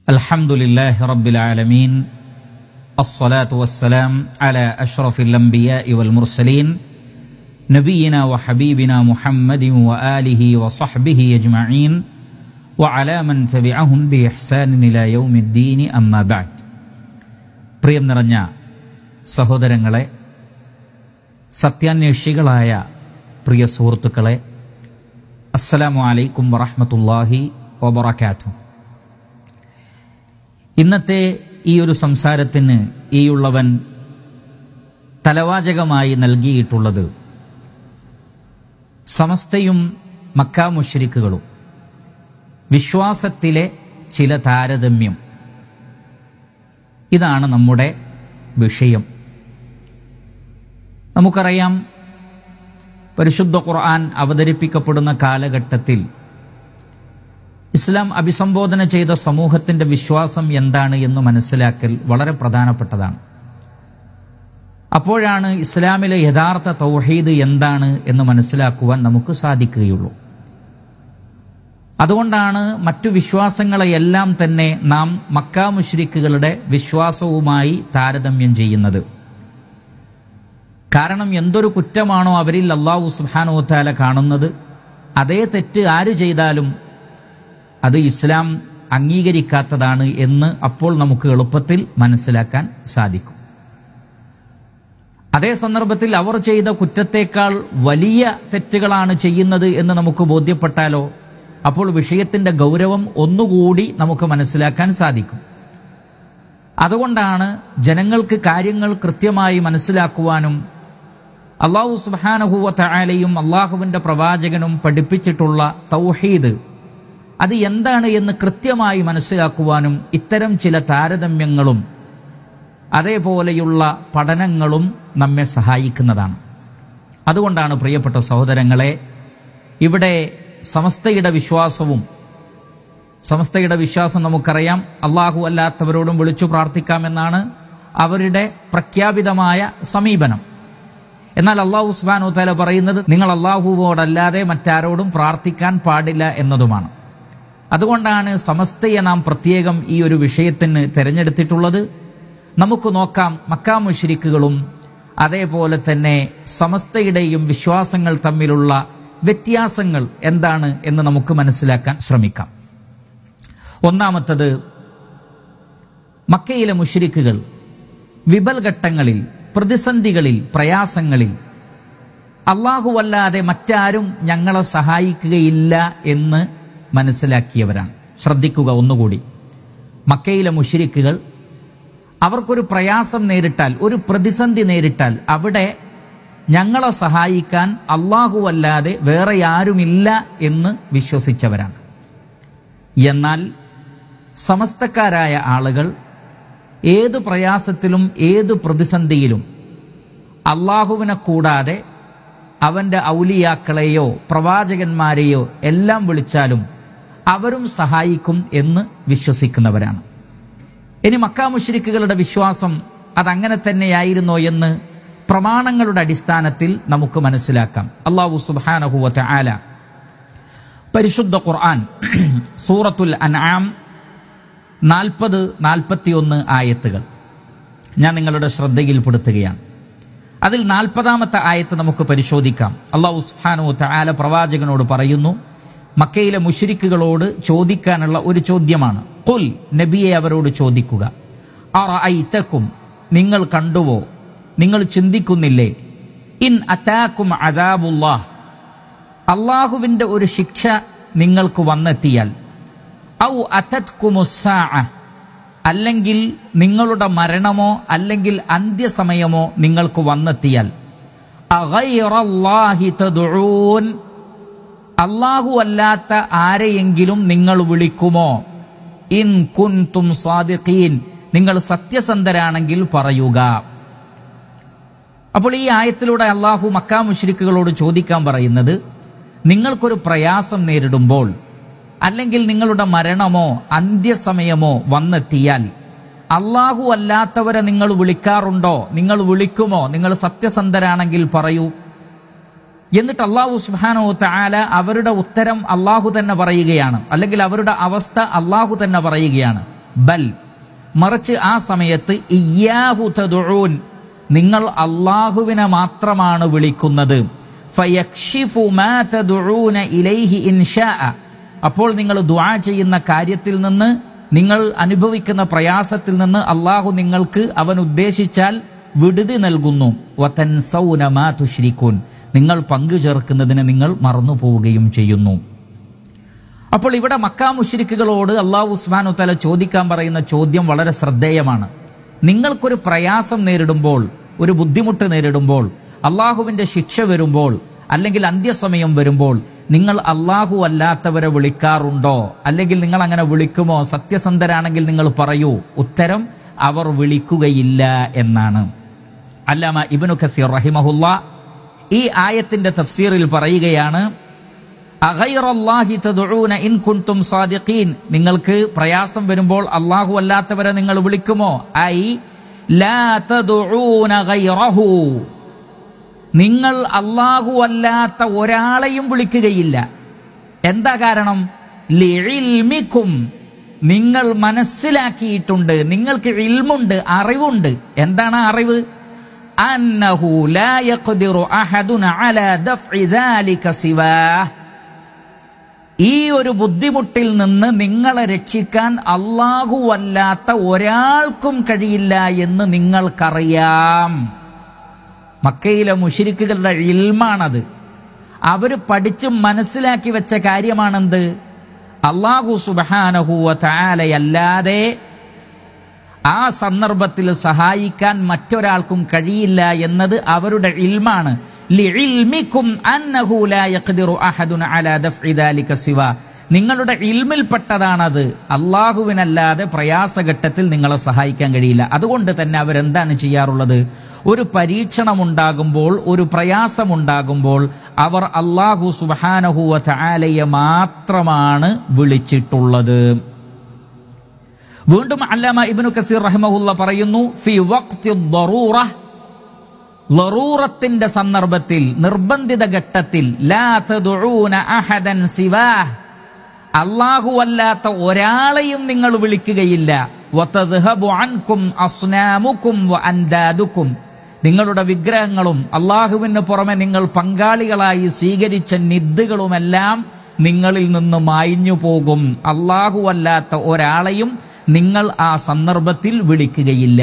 الحمد لله رب العالمين الصلاة والسلام على أشرف الأنبياء والمرسلين نبينا وحبيبنا محمد وآله وصحبه أجمعين وعلى من تبعهم بإحسان إلى يوم الدين أما بعد പ്രിയം നിറഞ്ഞ സഹോദരങ്ങളെ സത്യാന്വേഷികളായ പ്രിയ സുഹൃത്തുക്കളെ അസ്സലാമു അലൈക്കും വറഹ്മത്തുള്ളാഹി വബറകാതുഹു ഇന്നത്തെ ഈ ഒരു സംസാരത്തിന് ഈയുള്ളവൻ തലവാചകമായി നൽകിയിട്ടുള്ളത് സമസ്തയും മക്കാ മുഷരിക്കുകളും വിശ്വാസത്തിലെ ചില താരതമ്യം ഇതാണ് നമ്മുടെ വിഷയം നമുക്കറിയാം പരിശുദ്ധ ഖുർആൻ അവതരിപ്പിക്കപ്പെടുന്ന കാലഘട്ടത്തിൽ ഇസ്ലാം അഭിസംബോധന ചെയ്ത സമൂഹത്തിന്റെ വിശ്വാസം എന്താണ് എന്ന് മനസ്സിലാക്കൽ വളരെ പ്രധാനപ്പെട്ടതാണ് അപ്പോഴാണ് ഇസ്ലാമിലെ യഥാർത്ഥ തൗഹീദ് എന്താണ് എന്ന് മനസ്സിലാക്കുവാൻ നമുക്ക് സാധിക്കുകയുള്ളൂ അതുകൊണ്ടാണ് മറ്റു വിശ്വാസങ്ങളെയെല്ലാം തന്നെ നാം മക്കാ മുഷ്രിക്കുകളുടെ വിശ്വാസവുമായി താരതമ്യം ചെയ്യുന്നത് കാരണം എന്തൊരു കുറ്റമാണോ അവരിൽ അള്ളാഹു സുഹാനോത്താല കാണുന്നത് അതേ തെറ്റ് ആര് ചെയ്താലും അത് ഇസ്ലാം അംഗീകരിക്കാത്തതാണ് എന്ന് അപ്പോൾ നമുക്ക് എളുപ്പത്തിൽ മനസ്സിലാക്കാൻ സാധിക്കും അതേ സന്ദർഭത്തിൽ അവർ ചെയ്ത കുറ്റത്തേക്കാൾ വലിയ തെറ്റുകളാണ് ചെയ്യുന്നത് എന്ന് നമുക്ക് ബോധ്യപ്പെട്ടാലോ അപ്പോൾ വിഷയത്തിന്റെ ഗൗരവം ഒന്നുകൂടി നമുക്ക് മനസ്സിലാക്കാൻ സാധിക്കും അതുകൊണ്ടാണ് ജനങ്ങൾക്ക് കാര്യങ്ങൾ കൃത്യമായി മനസ്സിലാക്കുവാനും അള്ളാഹു സുബാനഹുവ തയാലയും അള്ളാഹുവിന്റെ പ്രവാചകനും പഠിപ്പിച്ചിട്ടുള്ള തൗഹീദ് അത് എന്താണ് എന്ന് കൃത്യമായി മനസ്സിലാക്കുവാനും ഇത്തരം ചില താരതമ്യങ്ങളും അതേപോലെയുള്ള പഠനങ്ങളും നമ്മെ സഹായിക്കുന്നതാണ് അതുകൊണ്ടാണ് പ്രിയപ്പെട്ട സഹോദരങ്ങളെ ഇവിടെ സമസ്തയുടെ വിശ്വാസവും സമസ്തയുടെ വിശ്വാസം നമുക്കറിയാം അള്ളാഹു അല്ലാത്തവരോടും വിളിച്ചു പ്രാർത്ഥിക്കാമെന്നാണ് അവരുടെ പ്രഖ്യാപിതമായ സമീപനം എന്നാൽ അള്ളാഹു സുബാനു തല പറയുന്നത് നിങ്ങൾ അള്ളാഹുവോടല്ലാതെ മറ്റാരോടും പ്രാർത്ഥിക്കാൻ പാടില്ല എന്നതുമാണ് അതുകൊണ്ടാണ് സമസ്തയെ നാം പ്രത്യേകം ഈ ഒരു വിഷയത്തിന് തിരഞ്ഞെടുത്തിട്ടുള്ളത് നമുക്ക് നോക്കാം മക്കാ മുഷരിക്കുകളും അതേപോലെ തന്നെ സമസ്തയുടെയും വിശ്വാസങ്ങൾ തമ്മിലുള്ള വ്യത്യാസങ്ങൾ എന്താണ് എന്ന് നമുക്ക് മനസ്സിലാക്കാൻ ശ്രമിക്കാം ഒന്നാമത്തത് മക്കയിലെ മുഷരിക്കുകൾ വിപൽഘട്ടങ്ങളിൽ പ്രതിസന്ധികളിൽ പ്രയാസങ്ങളിൽ അള്ളാഹുവല്ലാതെ മറ്റാരും ഞങ്ങളെ സഹായിക്കുകയില്ല എന്ന് മനസ്സിലാക്കിയവരാണ് ശ്രദ്ധിക്കുക ഒന്നുകൂടി മക്കയിലെ മുഷിരിക്കുകൾ അവർക്കൊരു പ്രയാസം നേരിട്ടാൽ ഒരു പ്രതിസന്ധി നേരിട്ടാൽ അവിടെ ഞങ്ങളെ സഹായിക്കാൻ അള്ളാഹുവല്ലാതെ വേറെ ആരുമില്ല എന്ന് വിശ്വസിച്ചവരാണ് എന്നാൽ സമസ്തക്കാരായ ആളുകൾ ഏത് പ്രയാസത്തിലും ഏത് പ്രതിസന്ധിയിലും അള്ളാഹുവിനെ കൂടാതെ അവന്റെ ഔലിയാക്കളെയോ പ്രവാചകന്മാരെയോ എല്ലാം വിളിച്ചാലും അവരും സഹായിക്കും എന്ന് വിശ്വസിക്കുന്നവരാണ് ഇനി മക്കാ മുഷരിക്കുകളുടെ വിശ്വാസം അതങ്ങനെ തന്നെയായിരുന്നോ എന്ന് പ്രമാണങ്ങളുടെ അടിസ്ഥാനത്തിൽ നമുക്ക് മനസ്സിലാക്കാം അള്ളാഹു സുബാനഹുവത്തെ ആല പരിശുദ്ധ ഖുർആൻ സൂറത്തുൽ അൻആം നാൽപ്പത് നാൽപ്പത്തിയൊന്ന് ആയത്തുകൾ ഞാൻ നിങ്ങളുടെ ശ്രദ്ധയിൽപ്പെടുത്തുകയാണ് അതിൽ നാൽപ്പതാമത്തെ ആയത്ത് നമുക്ക് പരിശോധിക്കാം അള്ളാഹു സുഹാനു ആല പ്രവാചകനോട് പറയുന്നു മക്കയിലെ മുഷരിക്കുകളോട് ചോദിക്കാനുള്ള ഒരു ചോദ്യമാണ് കുൽ നബിയെ അവരോട് ചോദിക്കുക അറഅയ്തക്കും നിങ്ങൾ കണ്ടുവോ നിങ്ങൾ ചിന്തിക്കുന്നില്ലേ ഇൻ അതാക്കും അദാബുല്ലാഹ് അള്ളാഹുവിന്റെ ഒരു ശിക്ഷ നിങ്ങൾക്ക് വന്നെത്തിയാൽ ഔ അത്തത്കുമുസാ അല്ലെങ്കിൽ നിങ്ങളുടെ മരണമോ അല്ലെങ്കിൽ അന്ത്യസമയമോ നിങ്ങൾക്ക് വന്നെത്തിയാൽ അള്ളാഹു അല്ലാത്ത ആരെയെങ്കിലും നിങ്ങൾ വിളിക്കുമോ ഇൻ കുൻതും സ്വാദിഖീൻ നിങ്ങൾ സത്യസന്ധരാണെങ്കിൽ പറയുക അപ്പോൾ ഈ ആയത്തിലൂടെ അള്ളാഹു മക്കാ മുഷ്രിക്കുകളോട് ചോദിക്കാൻ പറയുന്നത് നിങ്ങൾക്കൊരു പ്രയാസം നേരിടുമ്പോൾ അല്ലെങ്കിൽ നിങ്ങളുടെ മരണമോ അന്ത്യസമയമോ വന്നെത്തിയാൽ അള്ളാഹു അല്ലാത്തവരെ നിങ്ങൾ വിളിക്കാറുണ്ടോ നിങ്ങൾ വിളിക്കുമോ നിങ്ങൾ സത്യസന്ധരാണെങ്കിൽ പറയൂ എന്നിട്ട് അള്ളാഹു സുബാനോ താല അവരുടെ ഉത്തരം അള്ളാഹു തന്നെ പറയുകയാണ് അല്ലെങ്കിൽ അവരുടെ അവസ്ഥ അള്ളാഹു തന്നെ പറയുകയാണ് ബൽ മറിച്ച് ആ സമയത്ത് ഇയ്യാഹു തദുഊൻ നിങ്ങൾ അള്ളാഹുവിനെ മാത്രമാണ് വിളിക്കുന്നത് ഫയക്ഷിഫു മാ തദുഊന ഇലൈഹി ഇൻഷാഅ അപ്പോൾ നിങ്ങൾ ദുആ ചെയ്യുന്ന കാര്യത്തിൽ നിന്ന് നിങ്ങൾ അനുഭവിക്കുന്ന പ്രയാസത്തിൽ നിന്ന് അള്ളാഹു നിങ്ങൾക്ക് അവൻ ഉദ്ദേശിച്ചാൽ വിടുതി നൽകുന്നു വതൻസൗന മാ തുശ്രിക്കൂൻ നിങ്ങൾ പങ്കു ചേർക്കുന്നതിന് നിങ്ങൾ മറന്നു പോവുകയും ചെയ്യുന്നു അപ്പോൾ ഇവിടെ മക്കാ മുശ്രിക്കുകളോട് അള്ളാഹു ഉസ്മാനു തല ചോദിക്കാൻ പറയുന്ന ചോദ്യം വളരെ ശ്രദ്ധേയമാണ് നിങ്ങൾക്കൊരു പ്രയാസം നേരിടുമ്പോൾ ഒരു ബുദ്ധിമുട്ട് നേരിടുമ്പോൾ അള്ളാഹുവിന്റെ ശിക്ഷ വരുമ്പോൾ അല്ലെങ്കിൽ അന്ത്യസമയം വരുമ്പോൾ നിങ്ങൾ അള്ളാഹു അല്ലാത്തവരെ വിളിക്കാറുണ്ടോ അല്ലെങ്കിൽ നിങ്ങൾ അങ്ങനെ വിളിക്കുമോ സത്യസന്ധരാണെങ്കിൽ നിങ്ങൾ പറയൂ ഉത്തരം അവർ വിളിക്കുകയില്ല എന്നാണ് അല്ലാമ ഇബനു ഖസീർ റഹിമഹുല്ല ഈ ആയത്തിന്റെ തഫ്സീറിൽ പറയുകയാണ് അഗൈറല്ലാഹി തദ്ഉന ഇൻ കുൻതും സാദിഖീൻ നിങ്ങൾക്ക് പ്രയാസം വരുമ്പോൾ അള്ളാഹു അല്ലാത്തവരെ നിങ്ങൾ വിളിക്കുമോ ഐ ലാ തദ്ഉന ഗൈറഹു നിങ്ങൾ അള്ളാഹു അല്ലാത്ത ഒരാളെയും വിളിക്കുകയില്ല എന്താ കാരണം ലിഇൽമിക്കും നിങ്ങൾ മനസ്സിലാക്കിയിട്ടുണ്ട് നിങ്ങൾക്ക് ഇൽമുണ്ട് അറിവുണ്ട് എന്താണ് ആ അറിവ് അന്നഹു ലാ യഖ്ദിറു അഹദുൻ അലാ ദഫ്ഇ ദാലിക സിവാഹ് ഈ ഒരു ബുദ്ധിമുട്ടിൽ നിന്ന് നിങ്ങളെ രക്ഷിക്കാൻ അള്ളാഹു അല്ലാത്ത ഒരാൾക്കും കഴിയില്ല എന്ന് നിങ്ങൾക്കറിയാം മക്കയിലെ മുഷിരിക്കുകളുടെ ഇൽമാണത് അവര് പഠിച്ച് മനസ്സിലാക്കി വെച്ച കാര്യമാണെന്ത് അള്ളാഹു സുബാനഹുവ താലയല്ലാതെ ആ സന്ദർഭത്തിൽ സഹായിക്കാൻ മറ്റൊരാൾക്കും കഴിയില്ല എന്നത് അവരുടെ ഇൽമാണ് ലിഇൽമിക്കും അന്നഹു ലാ യഖ്ദിറു അഹദുൻ അലാ ദഫ്ഇ ദാലിക സിവ നിങ്ങളുടെ ഇൽമിൽപ്പെട്ടതാണത് അള്ളാഹുവിനല്ലാതെ പ്രയാസഘട്ടത്തിൽ നിങ്ങളെ സഹായിക്കാൻ കഴിയില്ല അതുകൊണ്ട് തന്നെ അവരെന്താണ് ചെയ്യാറുള്ളത് ഒരു പരീക്ഷണമുണ്ടാകുമ്പോൾ ഒരു പ്രയാസമുണ്ടാകുമ്പോൾ അവർ അള്ളാഹു സുബാനഹുവ താലയെ മാത്രമാണ് വിളിച്ചിട്ടുള്ളത് വീണ്ടും അല്ലാമ ഇബ്നു കസീർ റഹിമഹുല്ല പറയുന്നു ഫി വഖ്തി ദറൂറ ലറൂറത്തിന്റെ സന്ദർഭത്തിൽ നിർബന്ധിത ഘട്ടത്തിൽ ലാ തദ്ഊന അഹദൻ സിവാഹ് അല്ലാഹു അല്ലാത്ത ഒരാളെയും നിങ്ങൾ വിളിക്കുകയില്ല വതദ്ഹബു അൻകും അസ്നാമുക്കും വ അൻദാദുക്കും നിങ്ങളുടെ വിഗ്രഹങ്ങളും അള്ളാഹുവിന് പുറമെ നിങ്ങൾ പങ്കാളികളായി സ്വീകരിച്ച നിദ്ദുകളുമെല്ലാം നിങ്ങളിൽ നിന്ന് മായിഞ്ഞു പോകും അള്ളാഹു അല്ലാത്ത ഒരാളെയും നിങ്ങൾ ആ സന്ദർഭത്തിൽ വിളിക്കുകയില്ല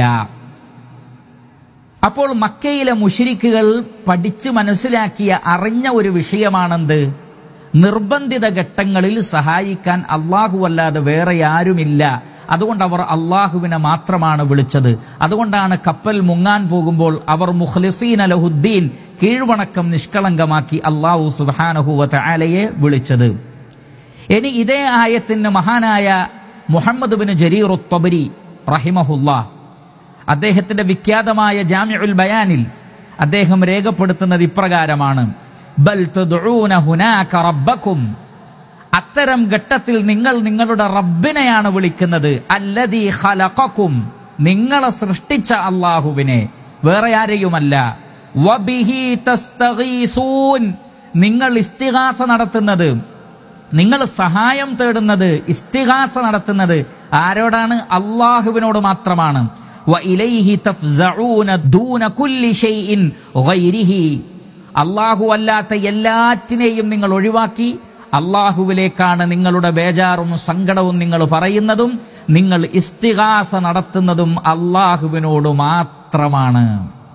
അപ്പോൾ മക്കയിലെ മുഷിരിക്കുകൾ പഠിച്ച് മനസ്സിലാക്കിയ അറിഞ്ഞ ഒരു വിഷയമാണെന്ത് നിർബന്ധിത ഘട്ടങ്ങളിൽ സഹായിക്കാൻ അള്ളാഹു അല്ലാതെ വേറെ ആരുമില്ല അതുകൊണ്ട് അവർ അള്ളാഹുവിനെ മാത്രമാണ് വിളിച്ചത് അതുകൊണ്ടാണ് കപ്പൽ മുങ്ങാൻ പോകുമ്പോൾ അവർ മുഖ്ലിസീൻ അലഹുദ്ദീൻ കീഴ്വണക്കം നിഷ്കളങ്കമാക്കി അള്ളാഹു സുബാനഹുവ ആലയെ വിളിച്ചത് ഇനി ഇതേ ആയത്തിന് മഹാനായ മുഹമ്മദ് ബിൻ ജരീർ തൊബരി റഹിമഹുല്ലാ അദ്ദേഹത്തിന്റെ വിഖ്യാതമായ ജാമ്യുൽ ബയാനിൽ അദ്ദേഹം രേഖപ്പെടുത്തുന്നത് ഇപ്രകാരമാണ് ബൽ തദ്ഊന ഹുനാക റബ്ബക്കും അത്തരം ഘട്ടത്തിൽ നിങ്ങൾ നിങ്ങളുടെ റബ്ബിനെയാണ് വിളിക്കുന്നത് അല്ലദീ ഖലഖക്കും നിങ്ങളെ സൃഷ്ടിച്ച അള്ളാഹുവിനെ വേറെ ആരെയുമല്ല വബിഹി തസ്തഗീസൂൻ നിങ്ങൾ ഇസ്തിഗാസ നടത്തുന്നത് നിങ്ങൾ സഹായം തേടുന്നത് ഇസ്തിഹാസ നടത്തുന്നത് ആരോടാണ് അള്ളാഹുവിനോട് മാത്രമാണ് وإليه تفزعون دون كل شيء غيره അള്ളാഹു അല്ലാത്ത എല്ലാറ്റിനെയും നിങ്ങൾ ഒഴിവാക്കി അള്ളാഹുവിലേക്കാണ് നിങ്ങളുടെ ബേജാറും സങ്കടവും നിങ്ങൾ പറയുന്നതും നിങ്ങൾ ഇസ്തിഹാസ നടത്തുന്നതും അള്ളാഹുവിനോട് മാത്രമാണ്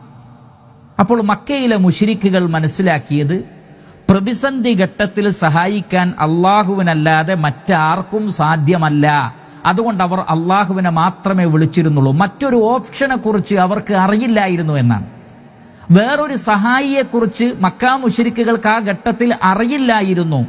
അപ്പോൾ മക്കയിലെ മുഷിരിക്കുകൾ മനസ്സിലാക്കിയത് പ്രതിസന്ധി ഘട്ടത്തിൽ സഹായിക്കാൻ അള്ളാഹുവിനല്ലാതെ മറ്റാർക്കും സാധ്യമല്ല അതുകൊണ്ട് അവർ അള്ളാഹുവിനെ മാത്രമേ വിളിച്ചിരുന്നുള്ളൂ മറ്റൊരു ഓപ്ഷനെ കുറിച്ച് അവർക്ക് അറിയില്ലായിരുന്നു എന്നാണ് വേറൊരു സഹായിയെക്കുറിച്ച് മക്കാ മുഷരിക്കുകൾക്ക് ആ ഘട്ടത്തിൽ അറിയില്ലായിരുന്നു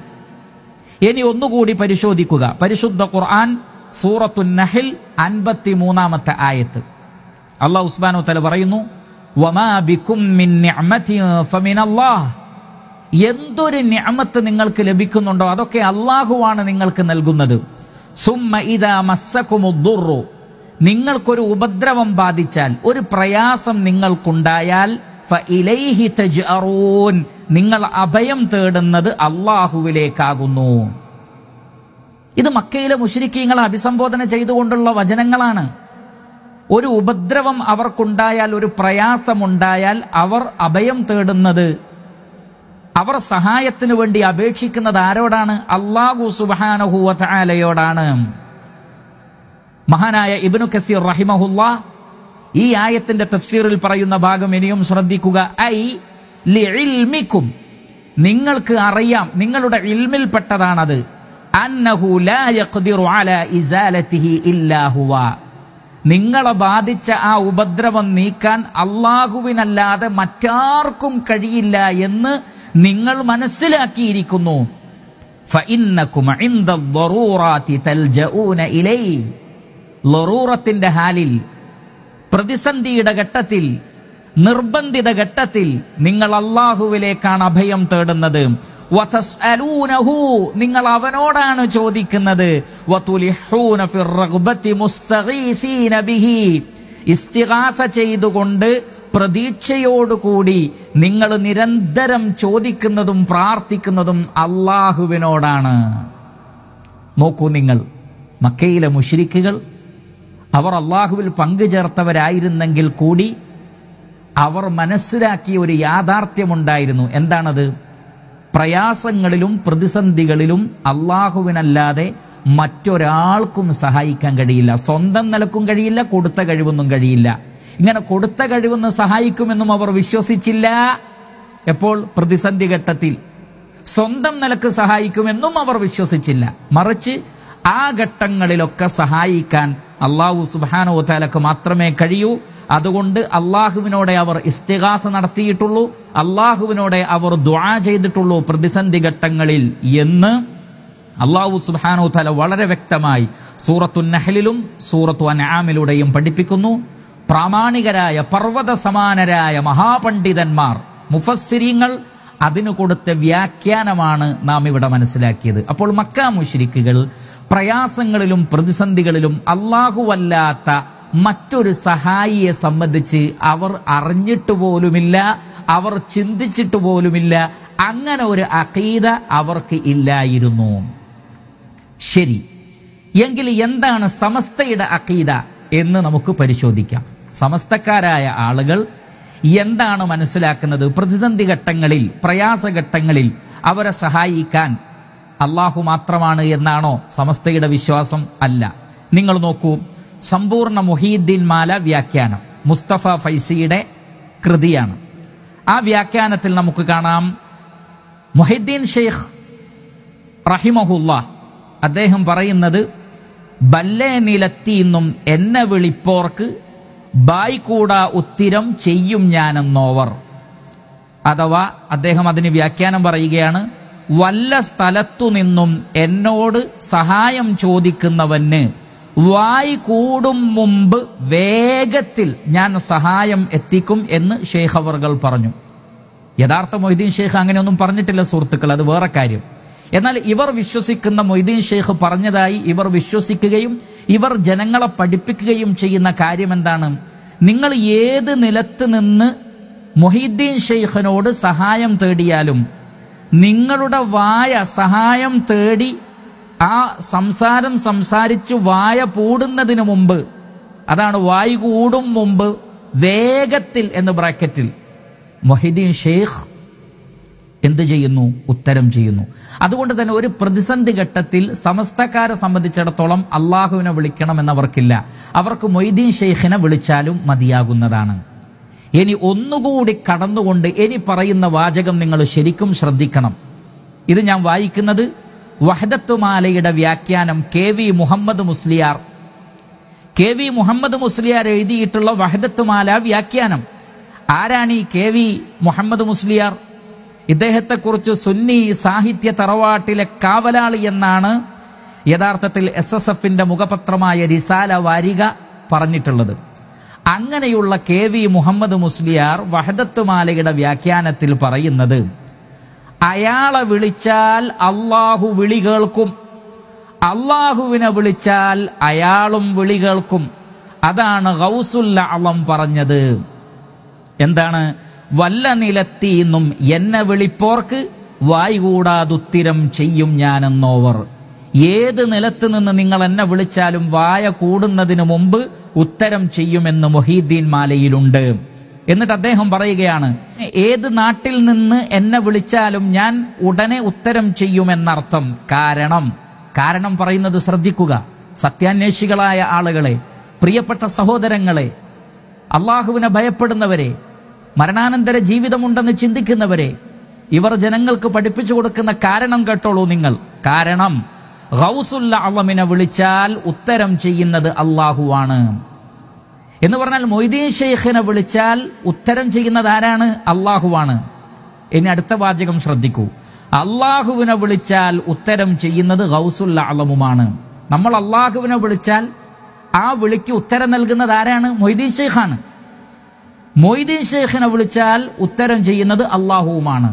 ഇനി ഒന്നുകൂടി പരിശോധിക്കുക പരിശുദ്ധ ഖുർആൻ സൂറത്തു നഹിൽ അൻപത്തി മൂന്നാമത്തെ ആയത്ത് അള്ളാഹു ഉസ്മാനു തല പറയുന്നു വമാ ബിക്കും മിൻ നിഅമതിൻ ഫമിനല്ലാഹ് എന്തൊരു നിഅമത്ത് നിങ്ങൾക്ക് ലഭിക്കുന്നുണ്ടോ അതൊക്കെ അള്ളാഹുവാണ് നിങ്ങൾക്ക് നൽകുന്നത് സുമ്മ ഇതാ മസ്സക്കുമുദ്ദുറു നിങ്ങൾക്കൊരു ഉപദ്രവം ബാധിച്ചാൽ ഒരു പ്രയാസം നിങ്ങൾക്കുണ്ടായാൽ ഫഇലൈഹി തജ്അറൂൻ നിങ്ങൾ അഭയം തേടുന്നത് അള്ളാഹുവിലേക്കാകുന്നു ഇത് മക്കയിലെ മുഷരിക്കീങ്ങളെ അഭിസംബോധന ചെയ്തുകൊണ്ടുള്ള വചനങ്ങളാണ് ഒരു ഉപദ്രവം അവർക്കുണ്ടായാൽ ഒരു പ്രയാസമുണ്ടായാൽ അവർ അഭയം തേടുന്നത് അവർ സഹായത്തിനു വേണ്ടി അപേക്ഷിക്കുന്നത് ആരോടാണ് അള്ളാഹു സുബാനഹുവലയോടാണ് മഹാനായ ഇബ്നു കസീർ റഹിമഹുല്ല ഈ ആയത്തിന്റെ തഫ്സീറിൽ പറയുന്ന ഭാഗം ഇനിയും ശ്രദ്ധിക്കുക ഐ ലിഇൽമിക്കും നിങ്ങൾക്ക് അറിയാം നിങ്ങളുടെ ഇൽമിൽപ്പെട്ടതാണത് അന്നഹു ലാ യഖ്ദിറു അലാ ഇസാലതിഹി ഇല്ലാ ഹുവ നിങ്ങളെ ബാധിച്ച ആ ഉപദ്രവം നീക്കാൻ അള്ളാഹുവിനല്ലാതെ മറ്റാർക്കും കഴിയില്ല എന്ന് നിങ്ങൾ മനസ്സിലാക്കിയിരിക്കുന്നു فإنكم عند الضرورات تلجؤون إليه ലറൂറത്തിന്റെ ഹാലിൽ പ്രതിസന്ധിയുടെ ഘട്ടത്തിൽ നിർബന്ധിത ഘട്ടത്തിൽ നിങ്ങൾ അള്ളാഹുവിലേക്കാണ് അഭയം തേടുന്നത് വതസ്അലൂനഹു നിങ്ങൾ അവനോടാണ് ചോദിക്കുന്നത് വതുലിഹൂന ഫിർ റഗ്ബത്തി മുസ്തഗീസീന ബിഹി ഇസ്തിഗാസ ചെയ്തുകൊണ്ട് പ്രതീക്ഷയോടുകൂടി നിങ്ങൾ നിരന്തരം ചോദിക്കുന്നതും പ്രാർത്ഥിക്കുന്നതും അള്ളാഹുവിനോടാണ് നോക്കൂ നിങ്ങൾ മക്കയിലെ മുഷിരിക്കുകൾ അവർ അള്ളാഹുവിൽ പങ്കുചേർത്തവരായിരുന്നെങ്കിൽ കൂടി അവർ മനസ്സിലാക്കിയ ഒരു യാഥാർത്ഥ്യമുണ്ടായിരുന്നു എന്താണത് പ്രയാസങ്ങളിലും പ്രതിസന്ധികളിലും അള്ളാഹുവിനല്ലാതെ മറ്റൊരാൾക്കും സഹായിക്കാൻ കഴിയില്ല സ്വന്തം നിലക്കും കഴിയില്ല കൊടുത്ത കഴിവൊന്നും കഴിയില്ല ഇങ്ങനെ കൊടുത്ത കഴിവൊന്ന് സഹായിക്കുമെന്നും അവർ വിശ്വസിച്ചില്ല എപ്പോൾ പ്രതിസന്ധി ഘട്ടത്തിൽ സ്വന്തം നിലക്ക് സഹായിക്കുമെന്നും അവർ വിശ്വസിച്ചില്ല മറിച്ച് ആ ഘട്ടങ്ങളിലൊക്കെ സഹായിക്കാൻ അള്ളാഹു സുബാനോ താലക്ക് മാത്രമേ കഴിയൂ അതുകൊണ്ട് അള്ളാഹുവിനോടെ അവർ ഇസ്തിഹാസ നടത്തിയിട്ടുള്ളൂ അള്ളാഹുവിനോടെ അവർ ദ്വാ ചെയ്തിട്ടുള്ളൂ പ്രതിസന്ധി ഘട്ടങ്ങളിൽ എന്ന് അള്ളാഹു സുബാനോ തല വളരെ വ്യക്തമായി സൂറത്തു നഹലിലും സൂറത്തു അനാമിലൂടെയും പഠിപ്പിക്കുന്നു പ്രാമാണികരായ പർവ്വത സമാനരായ മഹാപണ്ഡിതന്മാർ മുഫസ്സിരിങ്ങൾ അതിനു കൊടുത്ത വ്യാഖ്യാനമാണ് നാം ഇവിടെ മനസ്സിലാക്കിയത് അപ്പോൾ മക്ക മുഷിരിക്കുകൾ പ്രയാസങ്ങളിലും പ്രതിസന്ധികളിലും അല്ലാഹുവല്ലാത്ത മറ്റൊരു സഹായിയെ സംബന്ധിച്ച് അവർ അറിഞ്ഞിട്ട് പോലുമില്ല അവർ ചിന്തിച്ചിട്ട് പോലുമില്ല അങ്ങനെ ഒരു അഖീദ അവർക്ക് ഇല്ലായിരുന്നു ശരി എങ്കിൽ എന്താണ് സമസ്തയുടെ അഖീദ എന്ന് നമുക്ക് പരിശോധിക്കാം സമസ്തക്കാരായ ആളുകൾ എന്താണ് മനസ്സിലാക്കുന്നത് പ്രതിസന്ധി ഘട്ടങ്ങളിൽ പ്രയാസഘട്ടങ്ങളിൽ അവരെ സഹായിക്കാൻ അള്ളാഹു മാത്രമാണ് എന്നാണോ സമസ്തയുടെ വിശ്വാസം അല്ല നിങ്ങൾ നോക്കൂ സമ്പൂർണ്ണ മുഹീദ്ദീൻ മാല വ്യാഖ്യാനം മുസ്തഫ ഫൈസിയുടെ കൃതിയാണ് ആ വ്യാഖ്യാനത്തിൽ നമുക്ക് കാണാം മുഹിദ്ദീൻ ഷെയ്ഖ് റഹിമഹുല്ല അദ്ദേഹം പറയുന്നത് ബല്ലേ നിലത്തിന്നും എന്നെ വിളിപ്പോർക്ക് ബായ് കൂടാ ഉത്തിരം ചെയ്യും ഞാനെന്നോവർ അഥവാ അദ്ദേഹം അതിന് വ്യാഖ്യാനം പറയുകയാണ് വല്ല സ്ഥലത്തു നിന്നും എന്നോട് സഹായം ചോദിക്കുന്നവന് വായി കൂടും മുമ്പ് വേഗത്തിൽ ഞാൻ സഹായം എത്തിക്കും എന്ന് ഷെയ്ഖ് അവർകൾ പറഞ്ഞു യഥാർത്ഥ മൊയ്തീൻ ഷെയ്ഖ് അങ്ങനെയൊന്നും പറഞ്ഞിട്ടില്ല സുഹൃത്തുക്കൾ അത് വേറെ കാര്യം എന്നാൽ ഇവർ വിശ്വസിക്കുന്ന മൊയ്തീൻ ഷെയ്ഖ് പറഞ്ഞതായി ഇവർ വിശ്വസിക്കുകയും ഇവർ ജനങ്ങളെ പഠിപ്പിക്കുകയും ചെയ്യുന്ന കാര്യം എന്താണ് നിങ്ങൾ ഏത് നിലത്ത് നിന്ന് മൊഹീദ്ദീൻ ഷെയ്ഖിനോട് സഹായം തേടിയാലും നിങ്ങളുടെ വായ സഹായം തേടി ആ സംസാരം സംസാരിച്ച് വായ പൂടുന്നതിന് മുമ്പ് അതാണ് വായു കൂടും മുമ്പ് വേഗത്തിൽ എന്ന് ബ്രാക്കറ്റിൽ മൊഹിദ്ദീൻ ഷെയ്ഖ് എന്ത് ചെയ്യുന്നു ഉത്തരം ചെയ്യുന്നു അതുകൊണ്ട് തന്നെ ഒരു പ്രതിസന്ധി ഘട്ടത്തിൽ സമസ്തക്കാരെ സംബന്ധിച്ചിടത്തോളം അള്ളാഹുവിനെ വിളിക്കണമെന്നവർക്കില്ല അവർക്ക് മൊയ്തീൻ ഷെയ്ഖിനെ വിളിച്ചാലും മതിയാകുന്നതാണ് ഇനി ഒന്നുകൂടി കടന്നുകൊണ്ട് ഇനി പറയുന്ന വാചകം നിങ്ങൾ ശരിക്കും ശ്രദ്ധിക്കണം ഇത് ഞാൻ വായിക്കുന്നത് വഹദത്തുമാലയുടെ വ്യാഖ്യാനം K V Muhammad Musliyar K V Muhammad Musliyar എഴുതിയിട്ടുള്ള വഹദത്തുമാല വ്യാഖ്യാനം ആരാണ് ഈ കെ വി മുഹമ്മദ് മുസ്ലിയാർ ഇദ്ദേഹത്തെക്കുറിച്ച് സുന്നി സാഹിത്യ തറവാട്ടിലെ കാവലാളി എന്നാണ് യഥാർത്ഥത്തിൽ എസ് എസ് എഫിന്റെ മുഖപത്രമായ റിസാല വാരിക പറഞ്ഞിട്ടുള്ളത് അങ്ങനെയുള്ള കെ വി മുഹമ്മദ് മുസ്ലിയാർ വഹദത്തുമാലയുടെ വ്യാഖ്യാനത്തിൽ പറയുന്നത് അയാളെ വിളിച്ചാൽ അള്ളാഹു വിളി കേൾക്കും അള്ളാഹുവിനെ വിളിച്ചാൽ അയാളും വിളി കേൾക്കും അതാണ് ഗൗസുല്ല അളം പറഞ്ഞത് എന്താണ് വല്ല നിലത്തീന്നും എന്നെ വിളിപ്പോർക്ക് വായി കൂടാതുത്തിരം ചെയ്യും ഞാനെന്നോവർ ഏത് നിലത്ത് നിന്ന് നിങ്ങൾ എന്നെ വിളിച്ചാലും വായ കൂടുന്നതിന് മുമ്പ് ഉത്തരം ചെയ്യുമെന്ന് മൊഹീദ്ദീൻ മാലയിലുണ്ട് എന്നിട്ട് അദ്ദേഹം പറയുകയാണ് ഏത് നാട്ടിൽ നിന്ന് എന്നെ വിളിച്ചാലും ഞാൻ ഉടനെ ഉത്തരം ചെയ്യുമെന്നർത്ഥം കാരണം കാരണം പറയുന്നത് ശ്രദ്ധിക്കുക സത്യാന്വേഷികളായ ആളുകളെ പ്രിയപ്പെട്ട സഹോദരങ്ങളെ അള്ളാഹുവിനെ ഭയപ്പെടുന്നവരെ മരണാനന്തര ജീവിതമുണ്ടെന്ന് ചിന്തിക്കുന്നവരെ ഇവർ ജനങ്ങൾക്ക് പഠിപ്പിച്ചു കൊടുക്കുന്ന കാരണം കേട്ടോളൂ നിങ്ങൾ കാരണം ഗൗസുല്ല അള്ളമിനെ വിളിച്ചാൽ ഉത്തരം ചെയ്യുന്നത് അള്ളാഹുവാണ് എന്ന് പറഞ്ഞാൽ മൊയ്തീൻ ഷെയ്ഖിനെ വിളിച്ചാൽ ഉത്തരം ചെയ്യുന്നത് ആരാണ് അള്ളാഹുവാണ് ഇനി അടുത്ത വാചകം ശ്രദ്ധിക്കൂ അള്ളാഹുവിനെ വിളിച്ചാൽ ഉത്തരം ചെയ്യുന്നത് ഗൗസുല്ല അളമുമാണ് നമ്മൾ അള്ളാഹുവിനെ വിളിച്ചാൽ ആ വിളിക്ക് ഉത്തരം നൽകുന്നത് ആരാണ് മൊയ്തീൻ ഷെയ്ഖാണ് മൊയ്തീൻ ഷെയ്ഖിനെ വിളിച്ചാൽ ഉത്തരം ചെയ്യുന്നത് അള്ളാഹുവുമാണ്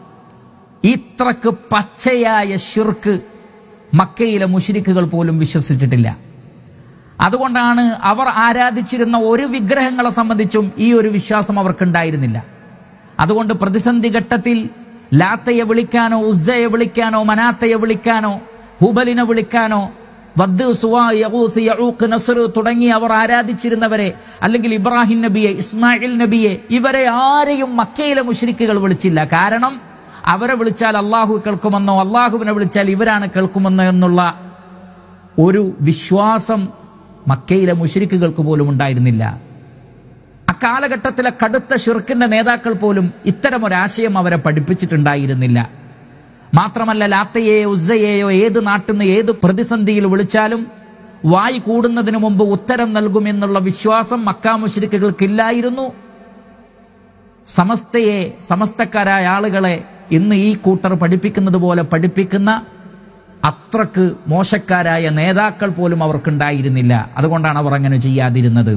ഇത്രക്ക് പച്ചയായ ഷിർക്ക് മക്കയിലെ മുഷിരിക്കുകൾ പോലും വിശ്വസിച്ചിട്ടില്ല അതുകൊണ്ടാണ് അവർ ആരാധിച്ചിരുന്ന ഒരു വിഗ്രഹങ്ങളെ സംബന്ധിച്ചും ഈ ഒരു വിശ്വാസം അവർക്കുണ്ടായിരുന്നില്ല അതുകൊണ്ട് പ്രതിസന്ധി ഘട്ടത്തിൽ ലാത്തയെ വിളിക്കാനോ ഉസ്സയെ വിളിക്കാനോ മനാത്തയെ വിളിക്കാനോ ഹുബലിനെ വിളിക്കാനോ വദ് സുവാ യഗൂസ് യഊഖ് നസ്ർ തുടങ്ങി അവർ ആരാധിച്ചിരുന്നവരെ അല്ലെങ്കിൽ ഇബ്രാഹിം നബിയെ ഇസ്മായിൽ നബിയെ ഇവരെ ആരെയും മക്കയിലെ മുശ്രിക്കുകൾ വിളിച്ചില്ല കാരണം അവരെ വിളിച്ചാൽ അള്ളാഹു കേൾക്കുമെന്നോ അള്ളാഹുവിനെ വിളിച്ചാൽ ഇവരാണ് കേൾക്കുമെന്നോ എന്നുള്ള ഒരു വിശ്വാസം മക്കയിലെ മുഷരിക്കുകൾക്ക് പോലും ഉണ്ടായിരുന്നില്ല അക്കാലഘട്ടത്തിലെ കടുത്ത ഷിർക്കിന്റെ നേതാക്കൾ പോലും ഇത്തരമൊരാശയം അവരെ പഠിപ്പിച്ചിട്ടുണ്ടായിരുന്നില്ല മാത്രമല്ല ലാത്തയെയോ ഉസ്സയെയോ ഏത് നാട്ടിൽ നിന്ന് ഏത് പ്രതിസന്ധിയിൽ വിളിച്ചാലും വായി കൂടുന്നതിന് മുമ്പ് ഉത്തരം നൽകുമെന്നുള്ള വിശ്വാസം മക്കാ മുഷരിക്കുകൾക്കില്ലായിരുന്നു സമസ്തയെ സമസ്തക്കാരായ ആളുകളെ ഇന്ന് ഈ കൂട്ടർ പഠിപ്പിക്കുന്നത് പോലെ പഠിപ്പിക്കുന്ന അത്രക്ക് മോശക്കാരായ നേതാക്കൾ പോലും അവർക്കുണ്ടായിരുന്നില്ല അതുകൊണ്ടാണ് അവർ അങ്ങനെ ചെയ്യാതിരുന്നത്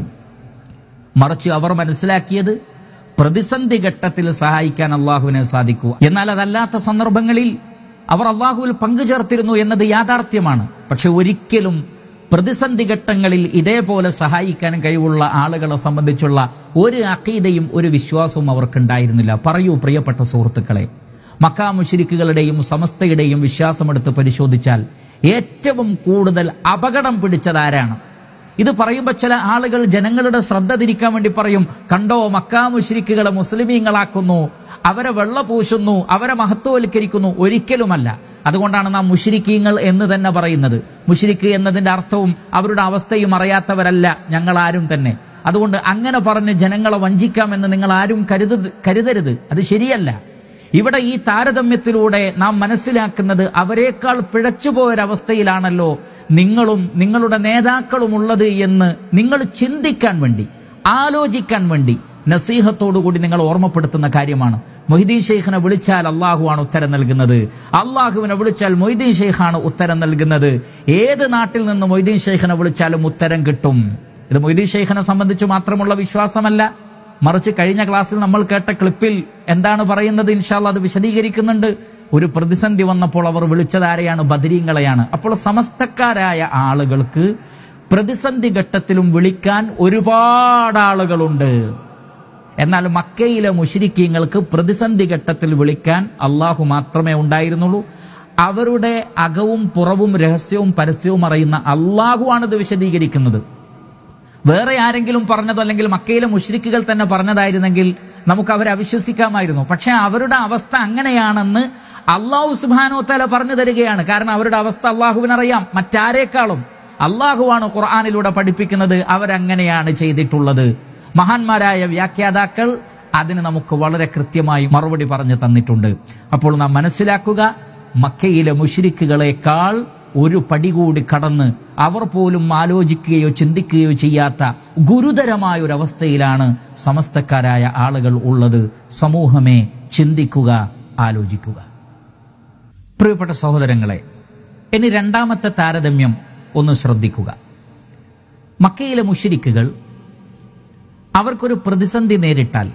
മറിച്ച് അവർ മനസ്സിലാക്കിയത് പ്രതിസന്ധി ഘട്ടത്തിൽ സഹായിക്കാൻ അള്ളാഹുവിനെ സാധിക്കൂ എന്നാൽ അതല്ലാത്ത സന്ദർഭങ്ങളിൽ അവർ അള്ളാഹുവിൽ പങ്കുചേർത്തിരുന്നു എന്നത് യാഥാർത്ഥ്യമാണ് പക്ഷെ ഒരിക്കലും പ്രതിസന്ധി ഘട്ടങ്ങളിൽ ഇതേപോലെ സഹായിക്കാൻ കഴിവുള്ള ആളുകളെ സംബന്ധിച്ചുള്ള ഒരു അക്കീതയും ഒരു വിശ്വാസവും അവർക്കുണ്ടായിരുന്നില്ല പറയൂ പ്രിയപ്പെട്ട സുഹൃത്തുക്കളെ മക്കാ മുഷിരിക്കുകളുടെയും സമസ്തയുടെയും വിശ്വാസമെടുത്ത് പരിശോധിച്ചാൽ ഏറ്റവും കൂടുതൽ അപകടം പിടിച്ചതാരാണ് ഇത് പറയുമ്പോൾ ചില ആളുകൾ ജനങ്ങളുടെ ശ്രദ്ധ തിരിക്കാൻ വേണ്ടി പറയും കണ്ടോ മക്കാ മുഷിരിക്കുകളെ മുസ്ലിമീങ്ങളാക്കുന്നു അവരെ വെള്ള പൂശുന്നു അവരെ മഹത്വവൽക്കരിക്കുന്നു ഒരിക്കലുമല്ല അതുകൊണ്ടാണ് നാം മുഷിരിക്കീങ്ങൾ എന്ന് തന്നെ പറയുന്നത് മുഷിരിക്ക് എന്നതിന്റെ അർത്ഥവും അവരുടെ അവസ്ഥയും അറിയാത്തവരല്ല ഞങ്ങൾ ആരും തന്നെ അതുകൊണ്ട് അങ്ങനെ പറഞ്ഞ് ജനങ്ങളെ വഞ്ചിക്കാമെന്ന് നിങ്ങൾ ആരും കരുത കരുതരുത് അത് ശരിയല്ല ഇവിടെ ഈ താരതമ്യത്തിലൂടെ നാം മനസ്സിലാക്കുന്നത് അവരെക്കാൾ പിഴച്ചുപോയൊരവസ്ഥയിലാണല്ലോ നിങ്ങളും നിങ്ങളുടെ നേതാക്കളും ഉള്ളത് എന്ന് നിങ്ങൾ ചിന്തിക്കാൻ വേണ്ടി ആലോചിക്കാൻ വേണ്ടി നസീഹത്തോടുകൂടി നിങ്ങൾ ഓർമ്മപ്പെടുത്തുന്ന കാര്യമാണ് മൊയ്തീൻ ഷെയ്ഖിനെ വിളിച്ചാൽ അള്ളാഹുവാണ് ഉത്തരം നൽകുന്നത് അള്ളാഹുവിനെ വിളിച്ചാൽ മൊയ്തീൻ ഷെയ്ഖാണ് ഉത്തരം നൽകുന്നത് ഏത് നാട്ടിൽ നിന്ന് മൊയ്തീൻ ഷെയ്ഖിനെ വിളിച്ചാലും ഉത്തരം കിട്ടും ഇത് മൊയ്തീൻ ഷെയ്ഖിനെ സംബന്ധിച്ച് മാത്രമുള്ള വിശ്വാസമല്ല മറിച്ച് കഴിഞ്ഞ ക്ലാസ്സിൽ നമ്മൾ കേട്ട ക്ലിപ്പിൽ എന്താണ് പറയുന്നത് ഇൻഷാല്ല അത് വിശദീകരിക്കുന്നുണ്ട് ഒരു പ്രതിസന്ധി വന്നപ്പോൾ അവർ വിളിച്ചത് ആരെയാണ് ബദരീങ്ങളെയാണ് അപ്പോൾ സമസ്തക്കാരായ ആളുകൾക്ക് പ്രതിസന്ധി ഘട്ടത്തിലും വിളിക്കാൻ ഒരുപാട് ആളുകളുണ്ട് എന്നാൽ മക്കയിലെ മുഷിരിക്കീങ്ങൾക്ക് പ്രതിസന്ധി ഘട്ടത്തിൽ വിളിക്കാൻ അള്ളാഹു മാത്രമേ ഉണ്ടായിരുന്നുള്ളൂ അവരുടെ അകവും പുറവും രഹസ്യവും പരസ്യവും അറിയുന്ന അള്ളാഹുവാണ് ഇത് വിശദീകരിക്കുന്നത് വേറെ ആരെങ്കിലും പറഞ്ഞതോ അല്ലെങ്കിൽ മക്കയിലെ മുഷ്രിക്കുകൾ തന്നെ പറഞ്ഞതായിരുന്നെങ്കിൽ നമുക്ക് അവരെ അവിശ്വസിക്കാമായിരുന്നു പക്ഷെ അവരുടെ അവസ്ഥ അങ്ങനെയാണെന്ന് അള്ളാഹു സുബാനോ തല പറഞ്ഞു തരികയാണ് കാരണം അവരുടെ അവസ്ഥ അള്ളാഹുവിനറിയാം മറ്റാരേക്കാളും അള്ളാഹുവാണ് ഖുർആാനിലൂടെ പഠിപ്പിക്കുന്നത് അവരങ്ങനെയാണ് ചെയ്തിട്ടുള്ളത് മഹാന്മാരായ വ്യാഖ്യാതാക്കൾ അതിന് നമുക്ക് വളരെ കൃത്യമായി മറുപടി പറഞ്ഞു തന്നിട്ടുണ്ട് അപ്പോൾ നാം മനസ്സിലാക്കുക മക്കയിലെ മുഷിരിക്കുകളെക്കാൾ ഒരു പടി കൂടി കടന്ന് അവർ പോലും ആലോചിക്കുകയോ ചിന്തിക്കുകയോ ചെയ്യാത്ത ഗുരുതരമായ ഒരു അവസ്ഥയിലാണ് സമസ്തക്കാരായ ആളുകൾ ഉള്ളത് സമൂഹമേ ചിന്തിക്കുക ആലോചിക്കുക പ്രിയപ്പെട്ട സഹോദരങ്ങളെ ഇനി രണ്ടാമത്തെ താരതമ്യം ഒന്ന് ശ്രദ്ധിക്കുക മക്കയിലെ മുഷിരിക്കുകൾ അവർക്കൊരു പ്രതിസന്ധി നേരിട്ടാൽ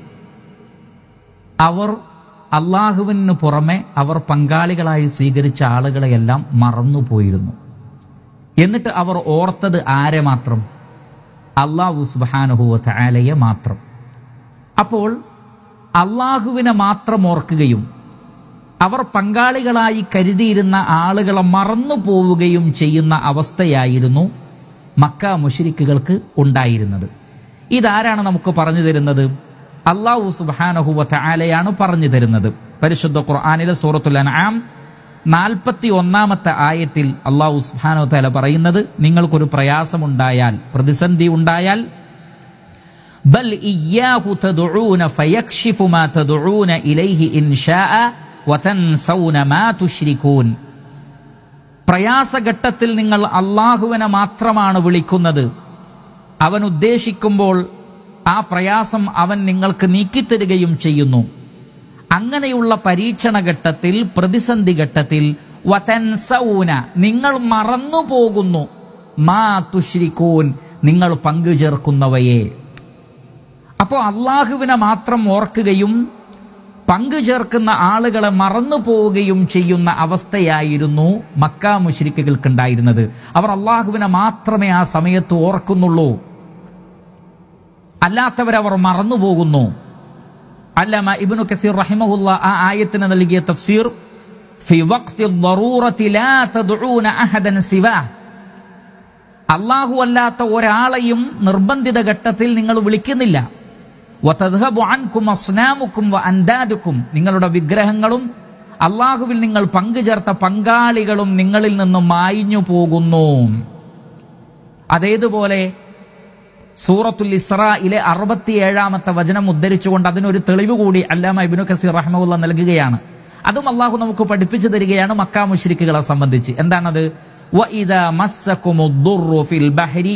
അവർ അള്ളാഹുവിന് പുറമെ അവർ പങ്കാളികളായി സ്വീകരിച്ച ആളുകളെയെല്ലാം മറന്നുപോയിരുന്നു എന്നിട്ട് അവർ ഓർത്തത് ആരെ മാത്രം അള്ളാഹു സുബാനുഹുവ ആലയെ മാത്രം അപ്പോൾ അള്ളാഹുവിനെ മാത്രം ഓർക്കുകയും അവർ പങ്കാളികളായി കരുതിയിരുന്ന ആളുകളെ മറന്നു പോവുകയും ചെയ്യുന്ന അവസ്ഥയായിരുന്നു മക്ക മുഷരിക്കുകൾക്ക് ഉണ്ടായിരുന്നത് ഇതാരാണ് നമുക്ക് പറഞ്ഞു തരുന്നത് അള്ളാഹു സുബാനഹുവ ആലയാണ് പറഞ്ഞു തരുന്നത് പരിശുദ്ധ ഖുർആാനിലെ സൂറത്തുൽ അൻആം നാൽപ്പത്തി ഒന്നാമത്തെ ആയത്തിൽ അള്ളാഹു സുബാനോ തല പറയുന്നത് നിങ്ങൾക്കൊരു പ്രയാസമുണ്ടായാൽ പ്രതിസന്ധി ഉണ്ടായാൽ ബൽ ഇയ്യാഹു തദുഊന ഫയക്ഷിഫു മാ തദുഊന ഇലൈഹി ഇൻ ശാഅ വതൻസൗന മാ തുശ്രികൂൻ പ്രയാസഘട്ടത്തിൽ നിങ്ങൾ അള്ളാഹുവിനെ മാത്രമാണ് വിളിക്കുന്നത് അവൻ ഉദ്ദേശിക്കുമ്പോൾ ആ പ്രയാസം അവൻ നിങ്ങൾക്ക് നീക്കിത്തരുകയും ചെയ്യുന്നു അങ്ങനെയുള്ള പരീക്ഷണ ഘട്ടത്തിൽ പ്രതിസന്ധി ഘട്ടത്തിൽ വതൻസൗന നിങ്ങൾ മറന്നു പോകുന്നു മാ തുശ്രിക്കൂൻ നിങ്ങൾ പങ്കുചേർക്കുന്നവയെ അപ്പോൾ അള്ളാഹുവിനെ മാത്രം ഓർക്കുകയും പങ്കുചേർക്കുന്ന ആളുകളെ മറന്നു പോവുകയും ചെയ്യുന്ന അവസ്ഥയായിരുന്നു മക്ക മുശ്രിക്കുകൾക്കുണ്ടായിരുന്നത് അവർ അള്ളാഹുവിനെ മാത്രമേ ആ സമയത്ത് ഓർക്കുന്നുള്ളൂ അല്ലാത്തവരവർ മറന്നു പോകുന്നു അല്ലമ ഇബ്നു കസീർ റഹിമഹുല്ല ആ ആയത്തിന് നൽകിയ തഫ്സീർ ഫി വഖ്തി ളറൂറത്തി ലാ തദ്ഊന അഹദൻ സിവാ അല്ലാഹു അല്ലാത്ത ഒരാളെയും നിർബന്ധിത ഘട്ടത്തിൽ നിങ്ങൾ വിളിക്കുന്നില്ല വതദ്ഹബു അൻകും അസ്നാമുക്കും വ അൻദാദുക്കും നിങ്ങളുടെ വിഗ്രഹങ്ങളും അള്ളാഹുവിൽ നിങ്ങൾ പങ്കുചേർത്ത പങ്കാളികളും നിങ്ങളിൽ നിന്നും മായിഞ്ഞു പോകുന്നു അതേതുപോലെ സൂറത്തുൽ ഇസ്രായിലെ അറുപത്തിയേഴാമത്തെ വചനം ഉദ്ധരിച്ചുകൊണ്ട് അതിനൊരു തെളിവ് കൂടി അല്ലാമ ഇബിനു കസീർ റഹ്മുല്ല നൽകുകയാണ് അതും അള്ളാഹു നമുക്ക് പഠിപ്പിച്ചു തരികയാണ് മക്കാ മുശ്രിക്കുകളെ സംബന്ധിച്ച് എന്താണത് വഇദാ മസ്സകുമുദ്ദുറു ഫിൽ ബഹരി